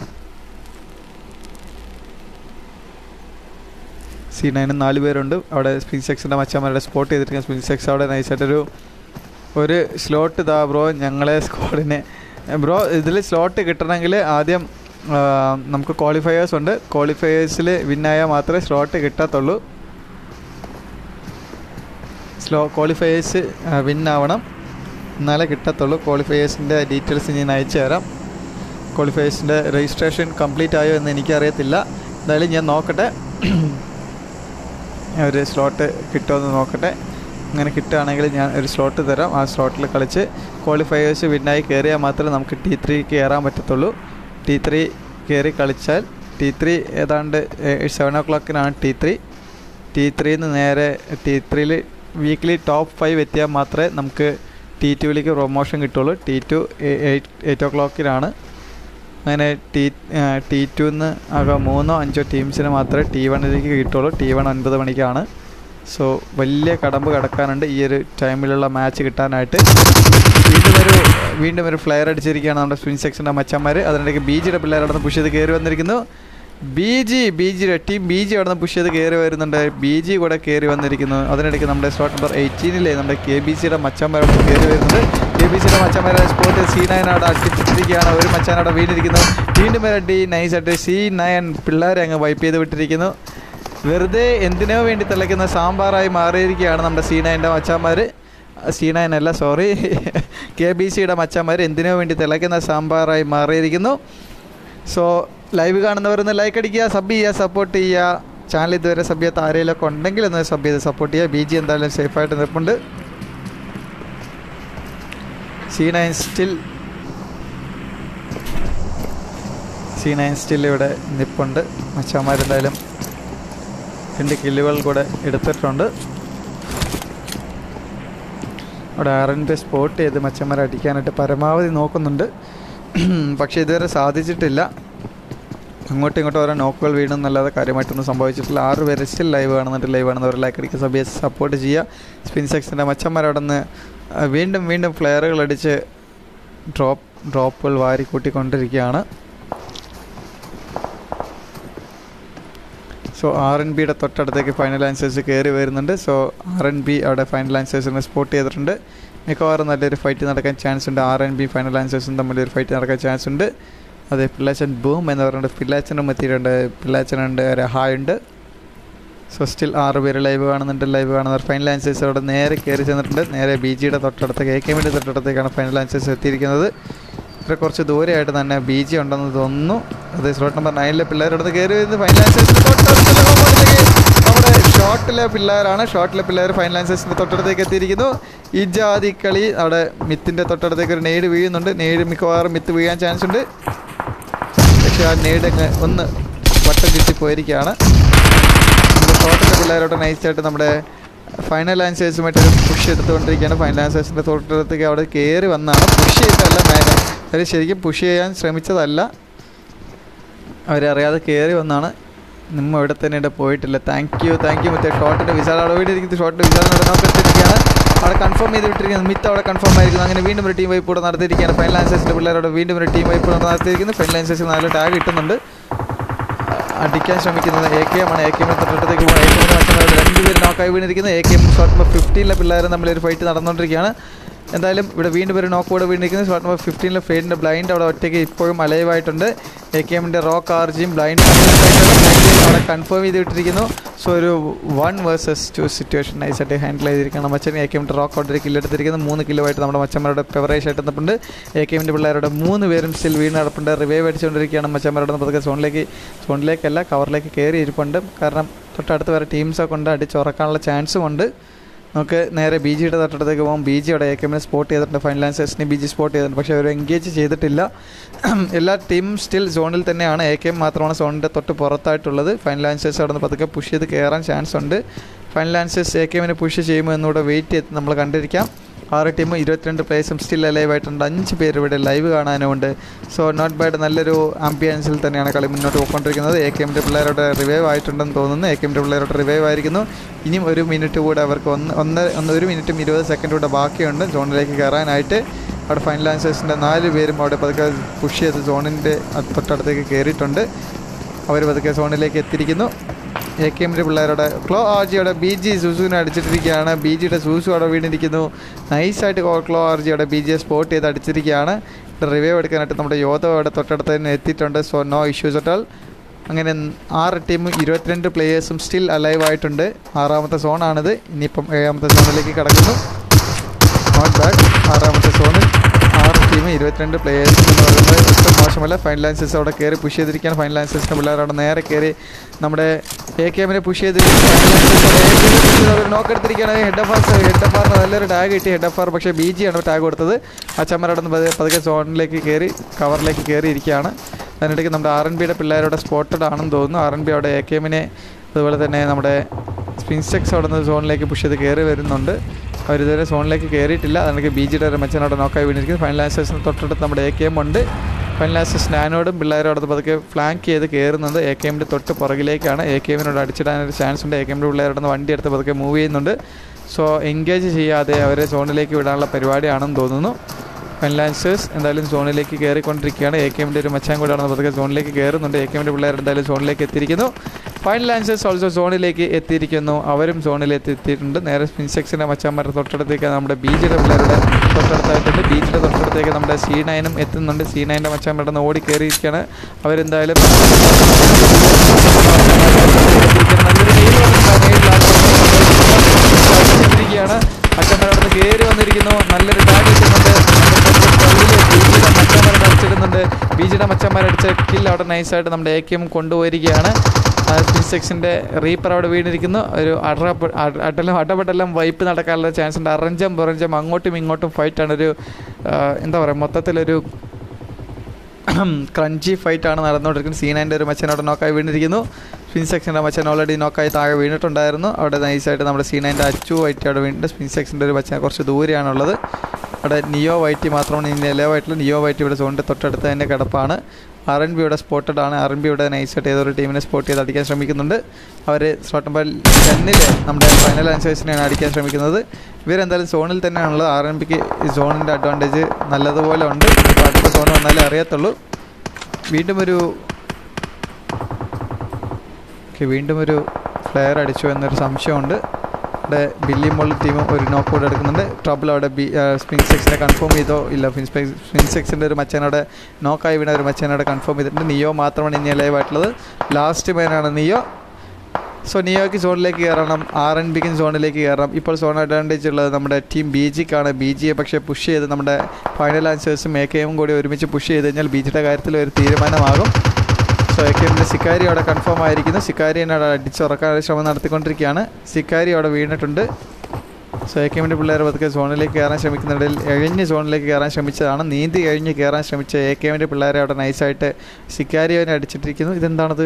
സി നയനും നാല് പേരുണ്ട് അവിടെ സ്പിൻ സെക്സിൻ്റെ മച്ചന്മാരുടെ സ്പോട്ട് ചെയ്തിരിക്കുന്ന സ്പിൻ സെക്സ് അവിടെ നൈസായിട്ടൊരു ഒരു സ്ലോട്ട് ഇതാ ബ്രോ ഞങ്ങളെ സ്ക്വാഡിനെ ബ്രോ ഇതിൽ സ്ലോട്ട് കിട്ടണമെങ്കിൽ ആദ്യം നമുക്ക് ക്വാളിഫയേഴ്സ് ഉണ്ട് ക്വാളിഫയേഴ്സിൽ വിന്നായാൽ മാത്രമേ സ്ലോട്ട് കിട്ടത്തുള്ളൂ സ്ലോ ക്വാളിഫയേഴ്സ് വിന്നാവണം എന്നാലേ കിട്ടത്തുള്ളൂ ക്വാളിഫയേഴ്സിൻ്റെ ഡീറ്റെയിൽസ് ഞാൻ അയച്ചു തരാം ക്വാളിഫയേഴ്സിൻ്റെ രജിസ്ട്രേഷൻ കംപ്ലീറ്റ് ആയോ എന്ന് എനിക്കറിയത്തില്ല എന്തായാലും ഞാൻ നോക്കട്ടെ ഒരു സ്ലോട്ട് കിട്ടുമെന്ന് നോക്കട്ടെ അങ്ങനെ കിട്ടുകയാണെങ്കിൽ ഞാൻ ഒരു സ്ലോട്ട് തരാം ആ സ്ലോട്ടിൽ കളിച്ച് ക്വാളിഫയേഴ്സ് വിന്നായി കയറിയാൽ മാത്രമേ നമുക്ക് ടി ത്രീ കയറാൻ പറ്റത്തുള്ളൂ ടി ത്രീ കയറി കളിച്ചാൽ ടി ത്രീ ഏതാണ്ട് സെവൻ ഓ ക്ലോക്കിനാണ് ടി ത്രീ ടി ത്രീന്ന് നേരെ ടി ത്രീയിൽ വീക്ക്ലി ടോപ്പ് ഫൈവ് എത്തിയാൽ മാത്രമേ നമുക്ക് ടി ടുവിലേക്ക് പ്രൊമോഷൻ കിട്ടുള്ളൂ ടി ടു എയ്റ്റ് എയ്റ്റ് ഓ ക്ലോക്കിലാണ് അങ്ങനെ ടി ടി ടുന്ന് ആകെ മൂന്നോ അഞ്ചോ ടീംസിന് മാത്രമേ ടി വണ്ണിലേക്ക് കിട്ടുള്ളൂ ടി വൺ ഒൻപത് മണിക്കാണ് സോ വലിയ കടമ്പ് കിടക്കാനുണ്ട് ഈ ഒരു ടൈമിലുള്ള മാച്ച് കിട്ടാനായിട്ട് വീണ്ടും ഒരു വീണ്ടും ഒരു ഫ്ലെയർ അടിച്ചിരിക്കുകയാണ് നമ്മുടെ സ്പിൻ സെക്ഷൻ്റെ മച്ചന്മാർ അതിനിടയ്ക്ക് ബി ജിയുടെ പിള്ളേർ അവിടെ നിന്ന് പുഷ് ചെയ്ത് കയറി വന്നിരിക്കുന്നു ബി ജി ബി ജിയുടെ ടീം ബി ജി അവിടെ നിന്ന് പുഷ് ചെയ്ത് കയറി വരുന്നുണ്ട് ബി ജി കൂടെ കയറി വന്നിരിക്കുന്നു അതിനിടയ്ക്ക് നമ്മുടെ സ്ലോട്ട് നമ്പർ എയ്റ്റീനിലെ നമ്മുടെ കെ ബി സിയുടെ മച്ചന്മാർ അവിടെ കയറി വരുന്നുണ്ട് കെ ബി സിയുടെ മച്ചന്മാരെ സ്പോട്ട് സി നയൻ അവിടെ അടിച്ചിട്ടിരിക്കുകയാണ് ഒരു മച്ചാൻ അവിടെ വീണിരിക്കുന്നു വീണ്ടും വരട്ടി നൈസായിട്ട് സി നയൻ പിള്ളേരെ അങ്ങ് വൈപ്പ് ചെയ്ത് വിട്ടിരിക്കുന്നു വെറുതെ എന്തിനോ വേണ്ടി തിളയ്ക്കുന്ന സാമ്പാറായി മാറിയിരിക്കുകയാണ് നമ്മുടെ സി നയൻ്റെ മച്ചാന്മാർ സി നയൻ അല്ല സോറി കെ ബി സിയുടെ മച്ചാന്മാർ എന്തിനോ വേണ്ടി തിളയ്ക്കുന്ന സാമ്പാറായി മാറിയിരിക്കുന്നു സോ ലൈവ് കാണുന്നവരൊന്ന് ലൈക്ക് അടിക്കുക സബ് ചെയ്യുക സപ്പോർട്ട് ചെയ്യുക ചാനൽ ഇതുവരെ സബ് ചെയ്യാത്ത ആരെങ്കിലൊക്കെ ഉണ്ടെങ്കിൽ ഒന്ന് സബ് ചെയ്ത് സപ്പോർട്ട് ചെയ്യുക ബി ജി എന്തായാലും സേഫായിട്ട് നിൽപ്പുണ്ട് C nine still C nine still ഇവിടെ നിൽപ്പുണ്ട് മച്ചാന്മാരെന്തായാലും രണ്ട് കില്ലുകൾ കൂടെ എടുത്തിട്ടുണ്ട് അവിടെ ആർ എൻ ബി സ്പോട്ട് ചെയ്ത് മച്ചന്മാരെ അടിക്കാനായിട്ട് പരമാവധി നോക്കുന്നുണ്ട് പക്ഷേ ഇതുവരെ സാധിച്ചിട്ടില്ല അങ്ങോട്ടും ഇങ്ങോട്ടും ഓരോ നോക്കുകൾ വീണെന്നല്ലാതെ കാര്യമായിട്ടൊന്നും സംഭവിച്ചിട്ടില്ല ആറ് പേര് സ്റ്റിൽ ലൈവ് കാണുന്നുണ്ട് ലൈവ് കാണുന്നവർ ലൈക്ക് അടിക്കുക സഭയെ സപ്പോർട്ട് ചെയ്യുക സ്പിൻ സെക്സിൻ്റെ മച്ചന്മാർ അവിടെ നിന്ന് വീണ്ടും വീണ്ടും ഫ്ലെയറുകൾ അടിച്ച് ഡ്രോപ്പ് ഡ്രോപ്പുകൾ വാരി കൂട്ടിക്കൊണ്ടിരിക്കുകയാണ് സോ ആർ എൻ ബിയുടെ തൊട്ടടുത്തേക്ക് ഫൈനൽ ആൻസേഴ്സ് കയറി വരുന്നുണ്ട് സോ ആർ എൻ ബി അവിടെ ഫൈനൽ ആൻസേഴ്സിനെ സ്പോട്ട് ചെയ്തിട്ടുണ്ട് മിക്കവാറും നല്ലൊരു ഫൈറ്റ് നടക്കാൻ ചാൻസ് ഉണ്ട് ആർ എൻ ബി ഫൈനൽ ആൻസേഴ്സും തമ്മിൽ ഒരു ഫൈറ്റ് നടക്കാൻ ചാൻസ് ഉണ്ട് അതെ പിള്ളാച്ചൻ ബൂം എന്ന് പറഞ്ഞിട്ട് പിള്ളാച്ചനും എത്തിയിട്ടുണ്ട് പിള്ളാച്ചനുണ്ട് രഹായ് ഉണ്ട് സോ സ്റ്റിൽ ആറ് പേര് ലൈവ് കാണുന്നുണ്ട് ലൈവ് കാണുന്നവർ ഫൈനൽ ആൻസേഴ്സ് അവിടെ നേരെ കയറി ചെന്നിട്ടുണ്ട് നേരെ ബി ജിയുടെ തൊട്ടടുത്തേക്ക് എ കെ എമ്മിൻ്റെ തൊട്ടടുത്തേക്കാണ് ഫൈനൽ ആൻസേഴ്സ് എത്തിയിരിക്കുന്നത് ഇവിടെ കുറച്ച് ദൂരെയായിട്ട് തന്നെ ബി ജി ഉണ്ടെന്ന് തോന്നുന്നു അതെ സ്ലോട്ട് നമ്പർ നയനിലെ പിള്ളേരുടെ കയറി വരുന്നത് ഫൈനൽ ആൻസേഴ്സിൻ്റെ തൊട്ടടുത്തുള്ള കോമ്പൗണ്ടിലേക്ക് നമ്മുടെ ഷോട്ടിലെ പിള്ളേരാണ് ഷോട്ടിലെ പിള്ളേർ ഫൈനൽ ആൻസേഴ്സിൻ്റെ തൊട്ടടുത്തേക്ക് എത്തിയിരിക്കുന്നു ഈ ജാതി കളി അവിടെ മിത്തിൻ്റെ തൊട്ടടുത്തേക്ക് ഒരു നെയ്ഡ് വീഴുന്നുണ്ട് നെയ്ഡ് മിക്കവാറും മിത്ത് വീഴാൻ ചാൻസ് ഉണ്ട് പക്ഷേ ആ നെയ്ഡ് അങ്ങ് ഒന്ന് വട്ടം ചുറ്റി പോയിരിക്കുകയാണ് നമ്മുടെ ഷോട്ടിലെ പിള്ളേരോട് നൈസായിട്ട് നമ്മുടെ ഫൈനൽ ആൻസേഴ്സുമായിട്ട് ഒരു പുഷ് എടുത്തുകൊണ്ടിരിക്കുകയാണ് ഫൈനൽ ആൻസേഴ്സിൻ്റെ തൊട്ടടുത്തേക്ക് അവിടെ കയറി വന്നാണ് പുഷ് ചെയ്തതല്ല മേലെ അവർ ശരിക്കും പുഷ് ചെയ്യാൻ ശ്രമിച്ചതല്ല അവരറിയാതെ കയറി വന്നാണ് നിമ്മ ഇവിടെ തന്നെ ഇവിടെ പോയിട്ടില്ല താങ്ക് യു താങ്ക് യു മറ്റേ ഷോട്ടിൻ്റെ വിസാൽ അവിടെ വീട്ടിരിക്കുന്നത് ഷോട്ടിൻ്റെ വിസാൽ നടന്നിരിക്കുകയാണ് അവിടെ കൺഫേം ചെയ്ത് വിട്ടിരിക്കുന്നത് മിത്ത് അവിടെ കൺഫേം ആയിരിക്കുന്നു അങ്ങനെ വീണ്ടും ഒരു ടീം വൈപ്പ് കൂടെ നടത്തിയിരിക്കുകയാണ് ഫൈനൽ ആൻസേഴ്സിൻ്റെ പിള്ളേരോട് വീണ്ടും ഒരു ടീം വൈപ്പ് കൂടെ നടത്തിയിരിക്കുന്നു ഫൈനൽ ആൻസേഴ്സിൽ നല്ല ടാഗ് കിട്ടുന്നുണ്ട് അടിക്കാൻ ശ്രമിക്കുന്നത് എ കെ എം ആണ് എ കെ എമ്മിന് തൊട്ടടുത്തേക്ക് പോകുന്നത് എ കെ എമ്മിന് മറ്റന്നാൾ രണ്ടുപേര് നോക്കായി വീണിരിക്കുന്നത് A K M shot number ഫിഫ്റ്റീനിലെ പിള്ളേരും തമ്മിൽ ഒരു ഫൈറ്റ് നടന്നുകൊണ്ടിരിക്കുകയാണ് എന്തായാലും ഇവിടെ വീണ്ടും ഒരു നോക്ക് കൂടെ വീണിരിക്കുന്നത് ഷോട്ട് നമ്പർ ഫിഫ്റ്റീനിലെ ഫെയ്ഡിൻ്റെ ബ്ലൈൻഡ് അവിടെ ഒറ്റയ്ക്ക് ഇപ്പോഴും അലൈവായിട്ടുണ്ട് എ കെ എമ്മിൻ്റെ റോക്ക് ആർജിയും ബ്ലൈൻഡ് അവിടെ കൺഫേം ചെയ്ത് വിട്ടിരിക്കുന്നു സോ ഒരു വൺ വേഴ്സസ് ടു സിറ്റുവേഷൻ നൈസായിട്ട് ഹാൻഡിൽ ചെയ്തിരിക്കണം മച്ചൻ എ കെ എമ്മിൻ്റെ റോക്ക് ഔട്ട് ഒരു കില്ല് എടുത്തിരിക്കുന്നത് മൂന്ന് കിലോ ആയിട്ട് നമ്മുടെ മച്ചന്മാരുടെ ഫെവറേജ് ആയിട്ട് നിൽപ്പുണ്ട് എ കെ എമ്മിൻ്റെ പിള്ളേരുടെ മൂന്ന് പേരും സ്റ്റിൽ വീണ് നടപ്പുണ്ട് റിവൈവ് അടിച്ചുകൊണ്ടിരിക്കുകയാണ് മച്ചന്മാരുടെ പതുക്കെ സോണിലേക്ക് സോണിലേക്കല്ല കവറിലേക്ക് കയറി ഇരിപ്പുണ്ട് കാരണം തൊട്ടടുത്ത് വരെ ടീംസൊക്കെ ഉണ്ട് അടിച്ചുറക്കാനുള്ള ചാൻസും ഉണ്ട് നമുക്ക് നേരെ ബി ജിയുടെ തൊട്ടടുത്തേക്ക് പോകും ബി ജിയുടെ എ കെമ്മിനെ സ്പോട്ട് ചെയ്തിട്ടുണ്ട് ഫൈനൽ ആൻസേഴ്സിനെ ബി ജി സ്പോട്ട് ചെയ്തിട്ടുണ്ട് പക്ഷേ അവർ എൻഗേജ് ചെയ്തിട്ടില്ല എല്ലാ ടീമും സ്റ്റിൽ സോണിൽ തന്നെയാണ് എ കെ എം മാത്രമാണ് സോണിൻ്റെ തൊട്ട് പുറത്തായിട്ടുള്ളത് ഫൈനൽ ആൻസേഴ്സ് അവിടെ നിന്ന് പതുക്കെ പുഷ് ചെയ്ത് കയറാൻ ചാൻസ് ഉണ്ട് ഫൈനൽ ആൻസേഴ്സ് എ കെ എമ്മിനെ പുഷ് ചെയ്യുമ്പോൾ എന്നൂടെ വെയിറ്റ് ചെയ്ത് നമ്മൾ കണ്ടിരിക്കാം ആറ് ടീം ഇരുപത്തിരണ്ട് പ്ലേയേഴ്സും സ്റ്റിൽ ലൈവ് ആയിട്ടുണ്ട് അഞ്ച് പേര് ഇവിടെ ലൈവ് കാണാനുമുണ്ട് സോ നോട്ട് ബാഡ് നല്ലൊരു ആംബിയൻസിൽ തന്നെയാണ് കളി മുന്നോട്ട് പോയിക്കൊണ്ടിരിക്കുന്നത് എ കെ എമ്മിൻ്റെ പിള്ളേരുടെ റിവൈവ് ആയിട്ടുണ്ടെന്ന് തോന്നുന്നു എ കെ എമ്മിൻ്റെ പിള്ളേരുടെ റിവൈവ് ആയിരിക്കുന്നു ഇനിയും ഒരു മിനിറ്റ് കൂടെ അവർക്ക് ഒന്ന് ഒന്ന് ഒന്ന് ഒരു മിനിറ്റും ഇരുപത് സെക്കൻഡ് കൂടെ ബാക്കിയുണ്ട് സോണിലേക്ക് കയറാനായിട്ട് അവിടെ ഫൈനൽ ആൻസേഴ്സിൻ്റെ നാല് പേരും അവിടെ പതുക്കെ പുഷ് ചെയ്ത് സോണിൻ്റെ തൊട്ടടുത്തേക്ക് കയറിയിട്ടുണ്ട് അവർ പതുക്കെ സോണിലേക്ക് എത്തിയിരിക്കുന്നു എ കെ എമ്മിൻ്റെ പിള്ളേരുടെ ക്ലോ ആർജിയുടെ ബി ജി സൂസുവിനെ അടിച്ചിട്ടിരിക്കുകയാണ് ബി ജിയുടെ സൂസു അവിടെ വീണിരിക്കുന്നു നൈസായിട്ട് ക്ലോ ആർജിയുടെ ബി ജിയെ സ്പോട്ട് ചെയ്ത് അടിച്ചിരിക്കുകയാണ് റിവൈവ് എടുക്കാനായിട്ട് നമ്മുടെ യോധ അവിടെ തൊട്ടടുത്ത് തന്നെ എത്തിയിട്ടുണ്ട് സോ നോ ഇഷ്യൂസ് അറ്റാൾ അങ്ങനെ ആറ് ടീമും ഇരുപത്തിരണ്ട് പ്ലേയേഴ്സും സ്റ്റിൽ അലൈവ് ആയിട്ടുണ്ട് ആറാമത്തെ സോണാണിത് ഇനിയിപ്പം ഏഴാമത്തെ സോണിലേക്ക് കടക്കുന്നു നോട്ട് ബാഡ് ആറാമത്തെ സോണിൽ ആറ് ടീം ഇരുപത്തിരണ്ട് പ്ലേയേഴ്സ് എന്ന് പറയുന്നത് ഒട്ടും മോശമല്ല ഫൈനൽ ആൻസേഴ്സ് അവിടെ കയറി പുഷ് ചെയ്തിരിക്കുകയാണ് ഫൈനൽ ആൻസേഴ്സിൻ്റെ പിള്ളേർ അവിടെ നേരെ കയറി നമ്മുടെ എ കെ എമ്മിനെ പുഷ് ചെയ്തിരിക്കുകയാണ് നോക്ക് എടുത്തിരിക്കുകയാണ് head of R head of ആറിന് നല്ലൊരു ടാഗ് കിട്ടി ഹെഡ് ഓഫ് ആർ പക്ഷേ ബി ജി ആണ് ടാഗ് കൊടുത്തത് അച്ചമ്മർ അവിടെ നിന്ന് പതുക്കെ സോണിലേക്ക് കയറി കവറിലേക്ക് കയറി ഇരിക്കുകയാണ് അതിനിടയ്ക്ക് നമ്മുടെ ആർ എൻ ബിയുടെ പിള്ളേരുടെ സ്പോട്ടഡ് ആണെന്ന് തോന്നുന്നു ആർ എൻ ബി അവിടെ എ കെ എമ്മിനെ അതുപോലെ തന്നെ നമ്മുടെ സ്പിൻസെക്സ് അവിടെ നിന്ന് സോണിലേക്ക് പുഷ് ചെയ്ത് കയറി വരുന്നുണ്ട് അവരിതുവരെ സോണിലേക്ക് കയറിയിട്ടില്ല അതിനൊക്കെ ബി ജിയുടെ ഒരു മച്ചനോടെ നോക്കായി വീണിരിക്കുന്നത് ഫൈനൽ ആൻസേഴ്സിന് തൊട്ടടുത്ത് നമ്മുടെ എ കെ എം ഉണ്ട് ഫൈനൽ ആൻസേഴ്സ് നാനോടും പിള്ളേരും അവിടെ പതുക്കെ ഫ്ലാങ്ക് ചെയ്ത് കയറുന്നത് എ കെ എമ്മിൻ്റെ തൊട്ട് പുറകിലേക്കാണ് എ കെ എമ്മിനോട് അടിച്ചിടാനൊരു ചാൻസ് ഉണ്ട് എ കെ എമ്മിൻ്റെ പിള്ളേരുടെ നിന്ന് വണ്ടി എടുത്ത് പതുക്കെ മൂവ് ചെയ്യുന്നുണ്ട് സോ എൻഗേജ് ചെയ്യാതെ അവരെ സോണിലേക്ക് വിടാനുള്ള പരിപാടിയാണെന്ന് തോന്നുന്നു ഫൈനൽ ആൻസേഴ്സ് എന്തായാലും സോണിലേക്ക് കയറിക്കൊണ്ടിരിക്കുകയാണ് എ കെ എമ്മിൻ്റെ ഒരു മച്ചാൻ കൂടെ അവിടെ പതുക്കെ സോണിലേക്ക് കയറുന്നുണ്ട് എ കെ എമ്മിൻ്റെ പിള്ളേർ എന്തായാലും സോണിലേക്ക് എത്തിയിരിക്കുന്നു ഫൈനൽ ആൻസേഴ്സ് ഓൾസോ സോണിലേക്ക് എത്തിയിരിക്കുന്നു അവരും സോണിൽ എത്തിയിട്ടുണ്ട് നേരെ സ്പിൻസെക്സിൻ്റെ മച്ചാന്മാരുടെ തൊട്ടടുത്തേക്ക് നമ്മുടെ ബീജിയുടെ പിള്ളേരുടെ തൊട്ടടുത്തായിട്ടുണ്ട് ബീജിയുടെ തൊട്ടടുത്തേക്ക് നമ്മുടെ സി നയനും എത്തുന്നുണ്ട് സി നയൻ്റെ മച്ചാന്മാരുടെ നിന്ന് ഓടി കയറിയിരിക്കുകയാണ് അവരെന്തായാലും ാണ് അച്ഛന്മാരവിടെ നിന്ന് കയറി വന്നിരിക്കുന്നു നല്ലൊരു ടാഗ് കിട്ടുന്നുണ്ട് മച്ചന്മാരുടെ അടിച്ചിടുന്നുണ്ട് ബീജിയുടെ മച്ചന്മാരടിച്ച കിൽ അവിടെ നൈസായിട്ട് നമ്മുടെ എ കെ എം കൊണ്ടുപോയിരിക്കുകയാണ് സെക്ഷൻ്റെ റീപ്പർ അവിടെ വീണിരിക്കുന്നു ഒരു അടറ അടലും അടപെട്ടെല്ലാം വൈപ്പ് നടക്കാനുള്ള ചാൻസ് ഉണ്ട് അറഞ്ചം പുറഞ്ചം അങ്ങോട്ടും ഇങ്ങോട്ടും ഫൈറ്റാണ് ഒരു എന്താ പറയുക മൊത്തത്തിലൊരു ക്രഞ്ചി ഫൈറ്റാണ് നടന്നുകൊണ്ടിരിക്കുന്നത് സീനാൻ്റെ ഒരു മച്ചൻ അവിടെ നോക്കായി വീണിരിക്കുന്നു സ്പിൻ സെക്ഷൻ്റെ മച്ചാൻ ഓൾറെഡി നോക്കായി താഴെ വീണിട്ടുണ്ടായിരുന്നു അവിടെ നൈസായിട്ട് നമ്മുടെ സി നൈൻ്റെ അച്ചു വൈറ്റ് അവിടെ വീണിട്ട് സ്പിൻ സെക്ഷൻ്റെ ഒരു മച്ചാൻ കുറച്ച് ദൂരെയാണുള്ളത് അവിടെ നിയോ വൈറ്റ് മാത്രമാണ് ഇനി നിലവായിട്ടുള്ള നിയോ വൈറ്റ് ഇവിടെ സോണിൻ്റെ തൊട്ടടുത്ത് തന്നെ കിടപ്പാണ് ആർ എൻ ബി ഇവിടെ സ്പോട്ടഡ് ആണ് ആർ എൻ ബി ഇവിടെ നൈസായിട്ട് ഏതൊരു ടീമിനെ സ്പോട്ട് ചെയ്ത് അടിക്കാൻ ശ്രമിക്കുന്നുണ്ട് അവർ സ്ലോട്ട് നമ്പർ ടെന്നിൽ നമ്മുടെ ഫൈനൽ ആൻസേഴ്സിനെയാണ് അടിക്കാൻ ശ്രമിക്കുന്നത് ഇവരെന്തായാലും സോണിൽ തന്നെയാണുള്ളത് ആർ എൻ ബിക്ക് സോണിൻ്റെ അഡ്വാൻറ്റേജ് നല്ലതുപോലെ ഉണ്ട് ഇപ്പോൾ അടുത്ത സോൺ വന്നാലേ അറിയത്തുള്ളൂ വീണ്ടും ഒരു ഓക്കെ വീണ്ടും ഒരു ഫ്ലെയർ അടിച്ചു എന്നൊരു സംശയമുണ്ട് ഇവിടെ ബില്ലി മോൾ ടീമും ഒരു നോക്ക് ഔട്ട് എടുക്കുന്നുണ്ട് ട്രബിൾ അവിടെ ബി സ്പിൻ സെക്സിനെ കൺഫേം ചെയ്തോ ഇല്ല സ്പിൻ സെക്സിൻ്റെ ഒരു മച്ചാനോടെ നോക്കായി വീണ ഒരു മച്ചാനോടെ കൺഫേം ചെയ്തിട്ടുണ്ട് നിയോ മാത്രമാണ് ഇനി ലൈവ് ആയിട്ടുള്ളത് ലാസ്റ്റ് മാനാണ് നിയോ സോ നിയോയ്ക്ക് സോണിലേക്ക് കയറണം ആർ എൻ ബിക്കും സോണിലേക്ക് കയറണം ഇപ്പോൾ സോൺ അഡ്വാൻറ്റേജ് ഉള്ളത് നമ്മുടെ ടീം ബി ജിക്കാണ് ബി ജിയെ പക്ഷേ പുഷ് ചെയ്ത് നമ്മുടെ ഫൈനൽ ആൻസേഴ്സും എ കെയും കൂടി ഒരുമിച്ച് പുഷ് ചെയ്ത് കഴിഞ്ഞാൽ ബി ജിയുടെ കാര്യത്തിൽ ഒരു തീരുമാനമാകും സോ എ കെമ്മിൻ്റെ സിക്കാരി അവിടെ കൺഫേം ആയിരിക്കുന്നു സിക്കാരി അവിടെ അടിച്ചുറക്കാൻ ശ്രമം നടത്തിക്കൊണ്ടിരിക്കുകയാണ് സിക്കാരി അവിടെ വീണിട്ടുണ്ട് സോ എ കെമ്മിൻ്റെ പിള്ളേർ പതുക്കെ സോണിലേക്ക് കയറാൻ ശ്രമിക്കുന്നിടയിൽ എഴിഞ്ഞ് സോണിലേക്ക് കയറാൻ ശ്രമിച്ചതാണ് നീന്തി കഴിഞ്ഞ് കയറാൻ ശ്രമിച്ച എ കെമ്മിൻ്റെ പിള്ളേരെ അവിടെ നൈസായിട്ട് സിക്കാരി അവനെ അടിച്ചിട്ടിരിക്കുന്നു ഇതെന്താണത്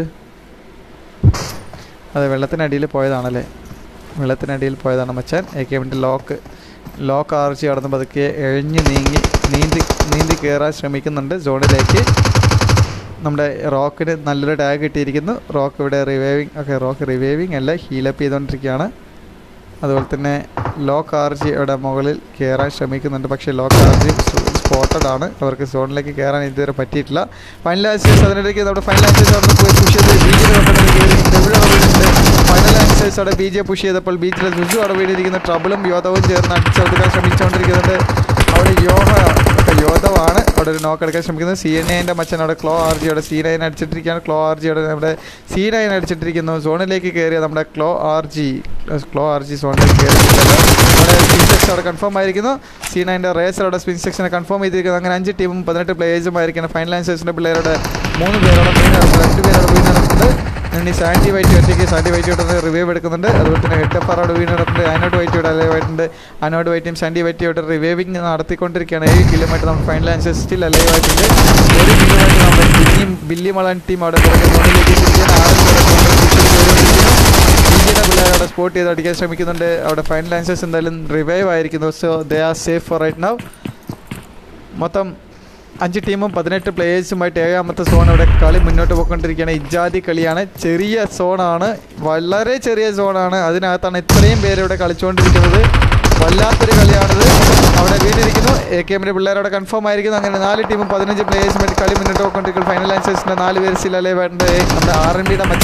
അതെ വെള്ളത്തിനടിയിൽ പോയതാണല്ലേ വെള്ളത്തിനടിയിൽ പോയതാണ് മച്ചാൻ എ കെ എമ്മിൻ്റെ ലോക്ക് ലോക്ക് ആർച്ച് കടന്ന് പതുക്കെ എഴിഞ്ഞ് നീങ്ങി നീന്തി നീന്തി കയറാൻ ശ്രമിക്കുന്നുണ്ട് സോണിലേക്ക് നമ്മുടെ റോക്കിന് നല്ലൊരു ടാഗ് കിട്ടിയിരിക്കുന്നു റോക്ക് ഇവിടെ റിവൈവിങ് ഓക്കെ റോക്ക് റിവൈവിങ് അല്ല ഹീലപ്പ് ചെയ്തുകൊണ്ടിരിക്കുകയാണ് അതുപോലെ തന്നെ ലോക്ക് ആർജി ഇവിടെ മുകളിൽ കയറാൻ ശ്രമിക്കുന്നുണ്ട് പക്ഷേ ലോക്ക് ആർജി സ്പോട്ടഡ് ആണ് അവർക്ക് സോണിലേക്ക് കയറാൻ ഇതുവരെ പറ്റിയിട്ടില്ല ഫൈനൽ ആൻസേഴ്സ് അതിനിടയ്ക്ക് നമ്മുടെ ഫൈനൽ ആൻസേഴ്സ് അവിടെ പോയി പുഷ് ചെയ്ത് ബീച്ചിൽ ഫൈനൽ ആൻസേഴ്സ് അവിടെ ബി ജെ പുഷ് ചെയ്തപ്പോൾ ബീച്ചിലെ സുജു അവിടെ വീണിരിക്കുന്ന ട്രബിളും യോധവും ചേർന്ന് അടിച്ചെടുക്കാൻ ശ്രമിച്ചുകൊണ്ടിരിക്കുന്നുണ്ട് അവിടെ യോഹ ഒക്കെ യോധവാണ് അവിടെ ഒരു നോക്ക് എടുക്കാൻ ശ്രമിക്കുന്നത് സി എൻ എൻ്റെ മച്ചൻ അവിടെ ക്ലോ ആർ ജി അവിടെ സി നയൻ അടിച്ചിട്ടിരിക്കുകയാണ് ക്ലോ ആർ ജി അവിടെ നമ്മുടെ സി നയൻ അടിച്ചിട്ടിരിക്കുന്നു സോണിലേക്ക് കയറിയ നമ്മുടെ ക്ലോ ആർ ജി ക്ലോ ആർ ജി സോണിലേക്ക് കയറിയിട്ടുണ്ട് അവിടെ സ്പിൻ സെക്ഷൻ അവിടെ കൺഫേം ആയിരിക്കുന്നു സി നയൻ്റെ റേസർ അവിടെ സ്പിൻ സെക്ഷനെ കൺഫേം ചെയ്തിരിക്കുന്നു അങ്ങനെ അഞ്ച് ടീമും പതിനെട്ട് പ്ലേയേഴ്സും ആയിരിക്കണം ഫൈനൽ ആൻസേഴ്സിൻ്റെ പിള്ളേരുടെ മൂന്ന് പേരോടെ വീണ് രണ്ട് പേരോടെ വീണ് നടക്കുന്നുണ്ട് ഇനി സാൻഡി വൈറ്റ് ഒറ്റയ്ക്ക് സാൻഡി വൈറ്റ് ഇവിടെ റിവൈവ് എടുക്കുന്നുണ്ട് അതുപോലെ തന്നെ ഹെഡപ്പാറോട് വീണ് നടക്കുന്നുണ്ട് അനോട് വൈറ്റ് ഇവിടെ അലൈവായിട്ടുണ്ട് അനോട് വൈറ്റും സാൻഡി വൈറ്റ് ഇവിടെ റിവൈവിങ് നടത്തിക്കൊണ്ടിരിക്കുകയാണ് ഏഴ് കിലോമീറ്റർ നമ്മുടെ ഫൈനൽ ആൻസേഴ്സ് സ്റ്റിൽ അലൈവായിട്ടുണ്ട് ഒരു കിലോമീറ്റർ നമ്മുടെ ബില്ലി ബില്ലി മളാൻ ടീം അവിടെ ഇന്ത്യയുടെ പിള്ളേർ അവിടെ സ്പോട്ട് ചെയ്ത് അടിക്കാൻ ശ്രമിക്കുന്നുണ്ട് അവിടെ ഫൈനൽ ആൻസേഴ്സ് എന്തായാലും റിവൈവ് ആയിരിക്കുന്നു so they are safe for right now മൊത്തം അഞ്ച് ടീമും പതിനെട്ട് പ്ലേയേഴ്സുമായിട്ട് ഏഴാമത്തെ സോൺ അവിടെ കളി മുന്നോട്ട് പോയിക്കൊണ്ടിരിക്കുകയാണ് ഇജാതി കളിയാണ് ചെറിയ സോണാണ് വളരെ ചെറിയ സോണാണ് അതിനകത്താണ് ഇത്രയും പേര് ഇവിടെ കളിച്ചുകൊണ്ടിരിക്കുന്നത് വല്ലാത്തൊരു കളിയാണിത് അവിടെ വീണിരിക്കുന്നു എ കെ എമ്മിൻ്റെ പിള്ളേരവിടെ കൺഫേം ആയിരിക്കുന്നു അങ്ങനെ നാല് ടീമും പതിനഞ്ച് പ്ലേയേഴ്സുമായിട്ട് കളി മുന്നോട്ട് പോയിക്കൊണ്ടിരിക്കുന്നു ഫൈനൽ ആൻസേഴ്സിൻ്റെ നാല് പേര് സിൽ അലേവായിട്ടുണ്ട് നമ്മുടെ ആർ എൻ ബിയുടെ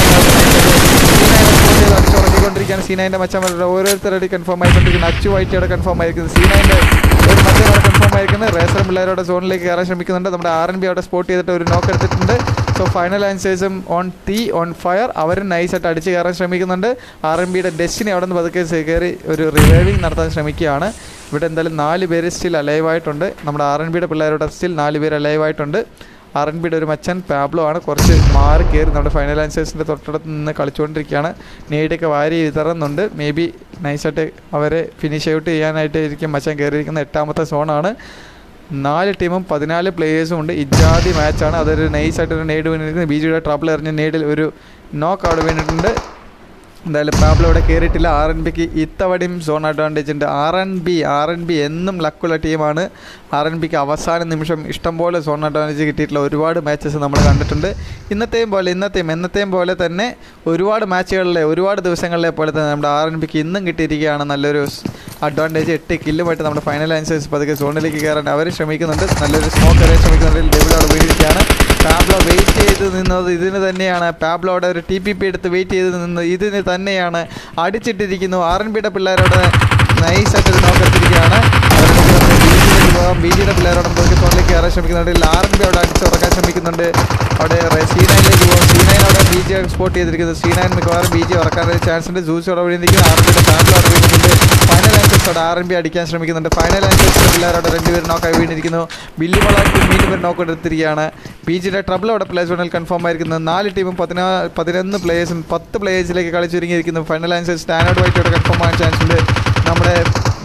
അടിച്ചുറക്കിക്കൊണ്ടിരിക്കുകയാണ് സി നൈൻ്റെ മച്ചന്മാരുടെ ഓരോരുത്തരുടെ കൺഫേം ആയിക്കൊണ്ടിരിക്കുന്നു അച്ചു വൈറ്റിയുടെ കൺഫേം ആയിരിക്കുന്നു സി നൈൻ്റെ ഒരു മച്ചന്മാരുടെ കൺഫേം ആയിരിക്കുന്നത് റേസർ പിള്ളേരുടെ സോണിലേക്ക് കയറാൻ ശ്രമിക്കുന്നുണ്ട് നമ്മുടെ ആർ എൻ ബി അവിടെ സ്പോട്ട് ചെയ്തിട്ട് ഒരു നോക്ക് എടുത്തിട്ടുണ്ട് സോ ഫൈനൽ ആൻസേഴ്സും ഓൺ തീ ഓൺ ഫയർ അവരും നൈസായിട്ട് അടിച്ച് കയറാൻ ശ്രമിക്കുന്നുണ്ട് ആർ എൻ ബിയുടെ ഡെസ്റ്റിനി അവിടെ നിന്ന് പതുക്കെ കയറി ഒരു റിവൈവിങ് നടത്താൻ ശ്രമിക്കുകയാണ് ഇവിടെ എന്തായാലും നാല് പേര് സ്റ്റിൽ അലൈവായിട്ടുണ്ട് നമ്മുടെ ആർ എൻ ബിയുടെ പിള്ളേരുടെ സ്റ്റിൽ നാല് പേര് അലൈവായിട്ടുണ്ട് ആർ എൻ ബിയുടെ ഒരു മച്ചൻ പാബ്ലോ ആണ് കുറച്ച് മാറി കയറി നമ്മുടെ ഫൈനൽ ആൻസേഴ്സിൻ്റെ തൊട്ടടുത്ത് നിന്ന് കളിച്ചുകൊണ്ടിരിക്കുകയാണ് നേടിയൊക്കെ വാരി വിതറുന്നുണ്ട് മേ ബി നൈസായിട്ട് അവരെ ഫിനിഷ് ഔട്ട് ചെയ്യാനായിട്ട് ഇരിക്കും മച്ചാൻ കയറിയിരിക്കുന്ന എട്ടാമത്തെ സോണാണ് നാല് ടീമും പതിനാല് പ്ലേയേഴ്സും ഉണ്ട് ഇജാതി മാച്ചാണ് അതൊരു നൈസായിട്ട് ഒരു നേട് വീണിരിക്കുന്നത് ബി ജിയുടെ ട്രബിൾ എറിഞ്ഞ നേടിൽ ഒരു നോക്ക് അവിടെ വീണിട്ടുണ്ട് എന്തായാലും പാബ്ലോ ഇവിടെ കയറിയിട്ടില്ല ആർ എൻ ബിക്ക് ഇത്തവണയും സോൺ അഡ്വാൻറ്റേജ് ഉണ്ട് R N B R N B എന്നും ലക്കുള്ള ടീമാണ് ആർ എൻ ബിക്ക് അവസാന നിമിഷം ഇഷ്ടംപോലെ സോൺ അഡ്വാൻറ്റേജ് കിട്ടിയിട്ടുള്ള ഒരുപാട് മാച്ചസ് നമ്മൾ കണ്ടിട്ടുണ്ട് ഇന്നത്തെയും പോലെ ഇന്നത്തെയും എന്നത്തെയും പോലെ തന്നെ ഒരുപാട് മാച്ചുകളിലെ ഒരുപാട് ദിവസങ്ങളിലെ പോലെ തന്നെ നമ്മുടെ ആർ എൻ ബിക്ക് ഇന്നും കിട്ടിയിരിക്കുകയാണ് നല്ലൊരു അഡ്വാൻറ്റേജ് എട്ട് കില്ലുമായിട്ട് നമ്മുടെ ഫൈനൽ ആൻസേഴ്സ് പതുക്കെ സോണിലേക്ക് കയറാൻ അവർ ശ്രമിക്കുന്നുണ്ട് നല്ലൊരു സ്മോക്ക് അറിയാൻ ശ്രമിക്കുന്നുണ്ട് ഡെവിൾ അവിടെ വീഴിക്കുകയാണ് പാബ്ലോ വെയിറ്റ് ചെയ്ത് നിന്നത് ഇതിന് തന്നെയാണ് പാബ്ലോ അവിടെ ഒരു ടി പി പി എടുത്ത് വെയിറ്റ് ചെയ്ത് നിന്നത് ഇതിന് തന്നെയാണ് അടിച്ചിട്ടിരിക്കുന്നു ആർ എൻ ബിയുടെ പിള്ളേരോട് നൈസായിട്ട് ഒരു നോക്കെടുത്തിരിക്കുകയാണ് ബീജിലേക്ക് പോകാം ബീജിയുടെ പിള്ളേരോട് പോയി സോണിലേക്ക് കയറാൻ ശ്രമിക്കുന്നുണ്ട് ആർ എൻ ബി അവിടെ അടിച്ചുറക്കാൻ ശ്രമിക്കുന്നുണ്ട് അവിടെ സി നയനിലേക്ക് പോകും സി നയൻ അവിടെ ബി ജി സ്പോട്ട് ചെയ്തിരിക്കുന്നത് സി നയൻ മിക്കവാറും ബി ജി ഉറക്കാനൊരു ചാൻസ് ഉണ്ട് ജൂസ് അവിടെ വീണിരിക്കുന്നു ആർ എൻ ബിയുടെ പാബ്ലോ അവിടെ വീണിട്ടുണ്ട് ഫൈനൽ ആൻസേഴ്സ് അവിടെ ആർ എൻ ബി അടിക്കാൻ ശ്രമിക്കുന്നുണ്ട് ഫൈനൽ ആൻസേഴ്സിൻ്റെ പിള്ളേരോട് രണ്ടുപേർ നോക്കായി വീണിരിക്കുന്നു ബില്ലി മൊളാക്കി മൂന്ന് പേർ നോക്ക് എടുത്തിരിക്കുകയാണ് പി ജിയുടെ ട്രബിൾ അവിടെ പ്ലേസ് വണ്ണിൽ കൺഫേം ആയിരിക്കുന്നത് നാല് ടീമും പതിനാ പതിനൊന്ന് പ്ലേയേഴ്സും പത്ത് പ്ലേയേഴ്സിലേക്ക് കളിച്ചൊരുങ്ങിയിരിക്കുന്നു ഫൈനൽ ആൻസേഴ്സ് സ്റ്റാനോട് വൈറ്റ് അവിടെ കൺഫേം ആകാൻ ചാൻസ് ഉണ്ട് നമ്മുടെ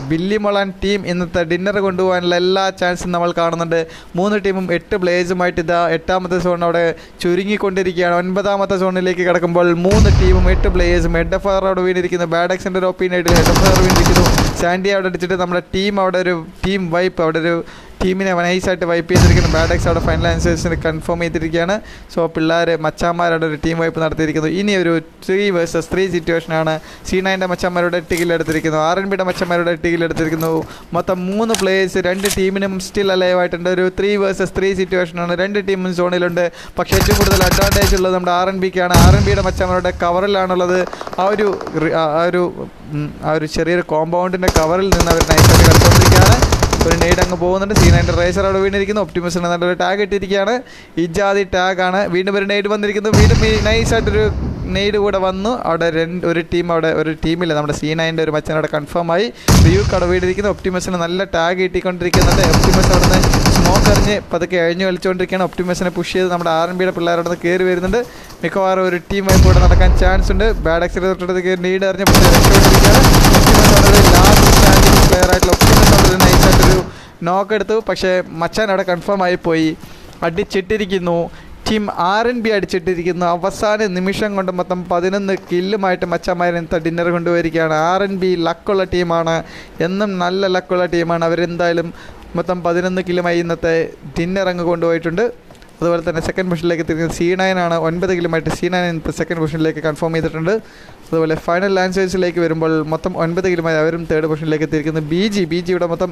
ബില്ലി മൊളാൻ ടീം ഇന്നത്തെ ഡിന്നർ കൊണ്ടുപോകാനുള്ള എല്ലാ ചാൻസും നമ്മൾ കാണുന്നുണ്ട് മൂന്ന് ടീമും എട്ട് പ്ലേയേഴ്സുമായിട്ട് ഇതാ എട്ടാമത്തെ സോൺ അവിടെ ചുരുങ്ങിക്കൊണ്ടിരിക്കുകയാണ് ഒൻപതാമത്തെ സോണിലേക്ക് കിടക്കുമ്പോൾ മൂന്ന് ടീമും എട്ട് പ്ലേയേഴ്സും ഹെഡ് എഫ് ആർ അവിടെ വീണിരിക്കുന്നു ബാഡക്സിൻ്റെ ഒരു ഒപ്പീനിയായിട്ട് ഹെഡ് എഫ് ആർ വീണിരിക്കുന്നു സാൻഡി അവിടെ അടിച്ചിട്ട് നമ്മുടെ ടീം അവിടെ ഒരു ടീം വൈപ്പ് അവിടെ ഒരു ടീമിനെ നൈസായിട്ട് വൈപ്പ് ചെയ്തിരിക്കുന്നു ബാഡക്സ് അവിടെ ഫൈനൽ ആൻസേഴ്സിന് കൺഫേം ചെയ്തിരിക്കുകയാണ് സോ പിള്ളേർ മച്ചാന്മാരുടെ ഒരു ടീം വൈപ്പ് നടത്തിയിരിക്കുന്നു ഇനി ഒരു ത്രീ വേഴ്സസ് ത്രീ സിറ്റുവേഷനാണ് സി നയൻ്റെ മച്ചന്മാരുടെ ടിക്കിൽ എടുത്തിരിക്കുന്നു ആർ എൻ ബിയുടെ മച്ചന്മാരുടെ ടിക്കിൽ എടുത്തിരിക്കുന്നു മൊത്തം മൂന്ന് പ്ലേയേഴ്സ് രണ്ട് ടീമിനും സ്റ്റിൽ അലൈവ് ആയിട്ടുണ്ട് ഒരു ത്രീ വേഴ്സസ് ത്രീ സിറ്റുവേഷനാണ് രണ്ട് ടീമും സോണിലുണ്ട് പക്ഷേ ഏറ്റവും കൂടുതൽ അഡ്വാൻറ്റേജ് ഉള്ളത് നമ്മുടെ ആർ എൻ ബിക്കാണ് ആർ എൻ ബിയുടെ മച്ചന്മാരുടെ കവറിലാണുള്ളത് ആ ഒരു റി- ആ ഒരു ഉം, ആ ഒരു ചെറിയൊരു കോമ്പൗണ്ടിൻ്റെ കവറിൽ നിന്ന് അവർ നൈസായിട്ട് കളിച്ചുകൊണ്ടിരിക്കുകയാണ് ഒരു നെയ്ഡ് അങ്ങ് പോകുന്നുണ്ട് സീ നയൻ്റെ റേസർ അവിടെ വീണിരിക്കുന്നു ഒപ്റ്റിമസിന് നല്ലൊരു ടാഗ് ഇട്ടിരിക്കുകയാണ് ഇജാതി ടാഗാണ് വീണ്ടും ഒരു നെയ്ഡ് വന്നിരിക്കുന്നു വീണ്ടും ഈ നൈസായിട്ടൊരു നെയ്ഡ് കൂടെ വന്നു അവിടെ രണ്ട് ഒരു ടീം അവിടെ ഒരു ടീമില്ല നമ്മുടെ സി നയൻ്റെ ഒരു മച്ചൻ അവിടെ കൺഫേം ആയി റിയൂക്ക് അവിടെ വീണിരിക്കുന്നു ഒപ്റ്റിമസിന് നല്ല ടാഗ് കിട്ടിക്കൊണ്ടിരിക്കുന്നുണ്ട് ഒപ്റ്റിമസ് അവിടെ നിന്ന് സ്മോക്ക് എറിഞ്ഞ് പതുക്കെ അഴിഞ്ഞു കളിച്ചുകൊണ്ടിരിക്കുകയാണ് ഒപ്റ്റിമസിനെ പുഷ് ചെയ്ത് നമ്മുടെ ആർ എൻ ബിയുടെ പിള്ളേർ അവിടെ നിന്ന് കയറി വരുന്നുണ്ട് മിക്കവാറും ഒരു ടീം വൈപ്പ് ഇവിടെ നടക്കാൻ ചാൻസ് ഉണ്ട് ബാഡ് എക്സിൽ തൊട്ടടുത്ത് നീഡ് എറിഞ്ഞ് പക്ഷേ രക്ഷപ്പെട്ടിരിക്കുകയാണ് ഒപ്റ്റിമസ് അവിടെ ലാസ്റ്റ് സ്റ്റാൻഡിംഗ് പ്ലെയർ ആയിട്ടുള്ള ഒപ്റ്റിമസ് അവിടെ നൈസായിട്ടൊരു നോക്ക് എടുത്തു പക്ഷേ മച്ചാൻ അവിടെ കൺഫേം ആയി പോയി അടിച്ചിട്ടിരിക്കുന്നു ടീം ആർ എൻ ബി അടിച്ചിട്ടിരിക്കുന്നു അവസാന നിമിഷം കൊണ്ട് മൊത്തം പതിനൊന്ന് കില്ലുമായിട്ട് മച്ചന്മാരെ ഇന്നത്തെ ഡിന്നർ കൊണ്ടുപോയിരിക്കുകയാണ് ആർ എൻ ബി ലക്കുള്ള ടീമാണ് എന്നും നല്ല ലക്കുള്ള ടീമാണ് അവരെന്തായാലും മൊത്തം പതിനൊന്ന് കില്ലുമായി ഇന്നത്തെ ഡിന്നർ അങ്ങ് കൊണ്ടുപോയിട്ടുണ്ട് അതുപോലെ തന്നെ സെക്കൻഡ് പൊസിഷനിലേക്ക് എത്തിയിരിക്കുന്നത് സി നയൻ ആണ് ഒൻപത് കിലോമീറ്റർ സി നയൻ ഇന്നത്തെ സെക്കൻഡ് പൊസിഷനിലേക്ക് കൺഫേം ചെയ്തിട്ടുണ്ട് അതുപോലെ ഫൈനൽ ആൻസേഴ്സിലേക്ക് വരുമ്പോൾ മൊത്തം ഒൻപത് കിലോമായി അവരും തേർഡ് പൊസിഷനിലേക്ക് എത്തിയിരിക്കുന്നു ബി ജി ബി ജിയുടെ മൊത്തം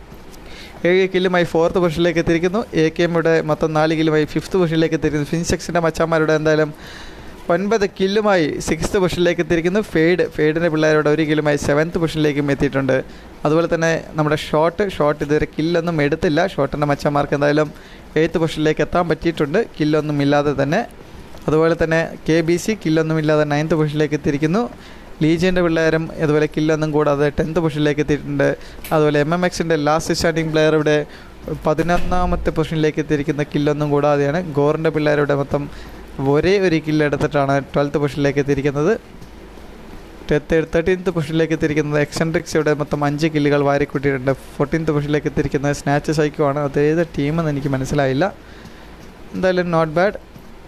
ഏഴ് കില്ലുമായി ഫോർത്ത് പൊസിഷനിലേക്ക് എത്തിയിരിക്കുന്നു എ കെ എമ്മിയുടെ മൊത്തം നാല് കില്ലുമായി ഫിഫ്ത്ത് പൊസിഷനിലേക്ക് എത്തിയിരിക്കുന്നു ഫിൻസെക്സിൻ്റെ മച്ചാന്മാരുടെ എന്തായാലും ഒൻപത് കില്ലുമായി സിക്സ്ത് പൊസിഷനിലേക്ക് എത്തിയിരിക്കുന്നു ഫെയ്ഡ് ഫെയ്ഡിൻ്റെ പിള്ളേരുടെ ഒരു കില്ലുമായി സെവൻത്ത് പൊസിഷനിലേക്കും എത്തിയിട്ടുണ്ട് അതുപോലെ തന്നെ നമ്മുടെ ഷോട്ട് ഷോട്ട് ഇതുവരെ കില്ലൊന്നും എടുത്തില്ല ഷോട്ടിൻ്റെ മച്ചന്മാർക്ക് എന്തായാലും എയ്ത്ത് പൊസിഷനിലേക്ക് എത്താൻ പറ്റിയിട്ടുണ്ട് കില്ലൊന്നും ഇല്ലാതെ തന്നെ അതുപോലെ തന്നെ കെ ബി സി കില്ലൊന്നും ഇല്ലാതെ നയൻത്ത് പൊസിഷനിലേക്ക് എത്തിയിരിക്കുന്നു ലീജിയൻ്റെ പിള്ളേരും അതുപോലെ കില്ലൊന്നും കൂടാതെ ടെൻത്ത് പൊസിഷനിലേക്ക് എത്തിയിട്ടുണ്ട് അതുപോലെ എം എം എക്സിൻ്റെ ലാസ്റ്റ് സ്റ്റാർട്ടിംഗ് പ്ലെയർ ഇവിടെ പതിനൊന്നാമത്തെ പൊസിഷനിലേക്ക് എത്തിയിരിക്കുന്ന കില്ലൊന്നും കൂടാതെയാണ് ഗോറിൻ്റെ പിള്ളേരുടെ മൊത്തം ഒരേ ഒരു കില്ല് എടുത്തിട്ടാണ് ട്വൽത്ത് പൊസിഷനിലേക്ക് എത്തിയിരിക്കുന്നത് തേർട്ടീൻത്ത് പൊസിഷനിലേക്ക് എത്തിയിരിക്കുന്നത് എക്സെൻട്രിക്സ് ഇവിടെ മൊത്തം അഞ്ച് കില്ലുകൾ വാരിക്കൂട്ടിയിട്ടുണ്ട് ഫോർട്ടീൻത്ത് പൊസിഷനിലേക്ക് എത്തിയിരിക്കുന്നത് സ്നാച്ച് സൈക്കോ ആണ് അത് ഏത് ടീമെന്ന് എനിക്ക് മനസ്സിലായില്ല എന്തായാലും നോട്ട് ബാഡ്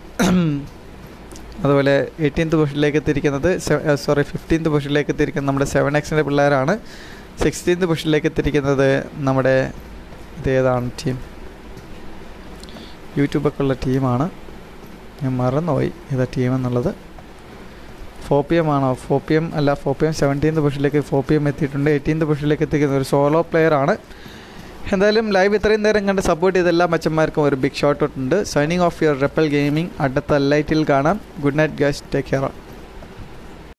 അതുപോലെ എയ്റ്റീൻത്ത് പൊസിഷനിലേക്ക് എത്തിയിരിക്കുന്നത് സോറി ഫിഫ്റ്റീൻത്ത് പൊസിഷനിലേക്ക് എത്തിയിരിക്കുന്നത് നമ്മുടെ സെവൻ എക്സിൻ്റെ പിള്ളേരാണ് സിക്സ്റ്റീൻത്ത് പൊസിഷനിലേക്ക് എത്തിയിരിക്കുന്നത് നമ്മുടെ ഇതേതാണ് ടീം യൂട്യൂബൊക്കെ ഉള്ള ടീമാണ് ഞാൻ മറന്നുപോയി ഏതാ ടീം എന്നുള്ളത് ഫോർ പി എം ആണോ ഫോർ പി എം അല്ല ഫോർ പി എം സെവൻറ്റീൻത് പൊസിഷനിലേക്ക് ഫോർ പി എം എത്തിയിട്ടുണ്ട് എയ്റ്റീൻത് പൊസിഷനിലേക്ക് എത്തിക്കുന്ന ഒരു സോളോ പ്ലെയർ ആണ് എന്തായാലും ലൈവ് ഇത്രയും നേരം കണ്ട് സപ്പോർട്ട് ചെയ്ത എല്ലാ മച്ചന്മാർക്കും ഒരു ബിഗ് ഷോട്ട് ഉണ്ട് signing off your repel gaming അടുത്ത ലൈറ്റിൽ കാണാം good night guest take care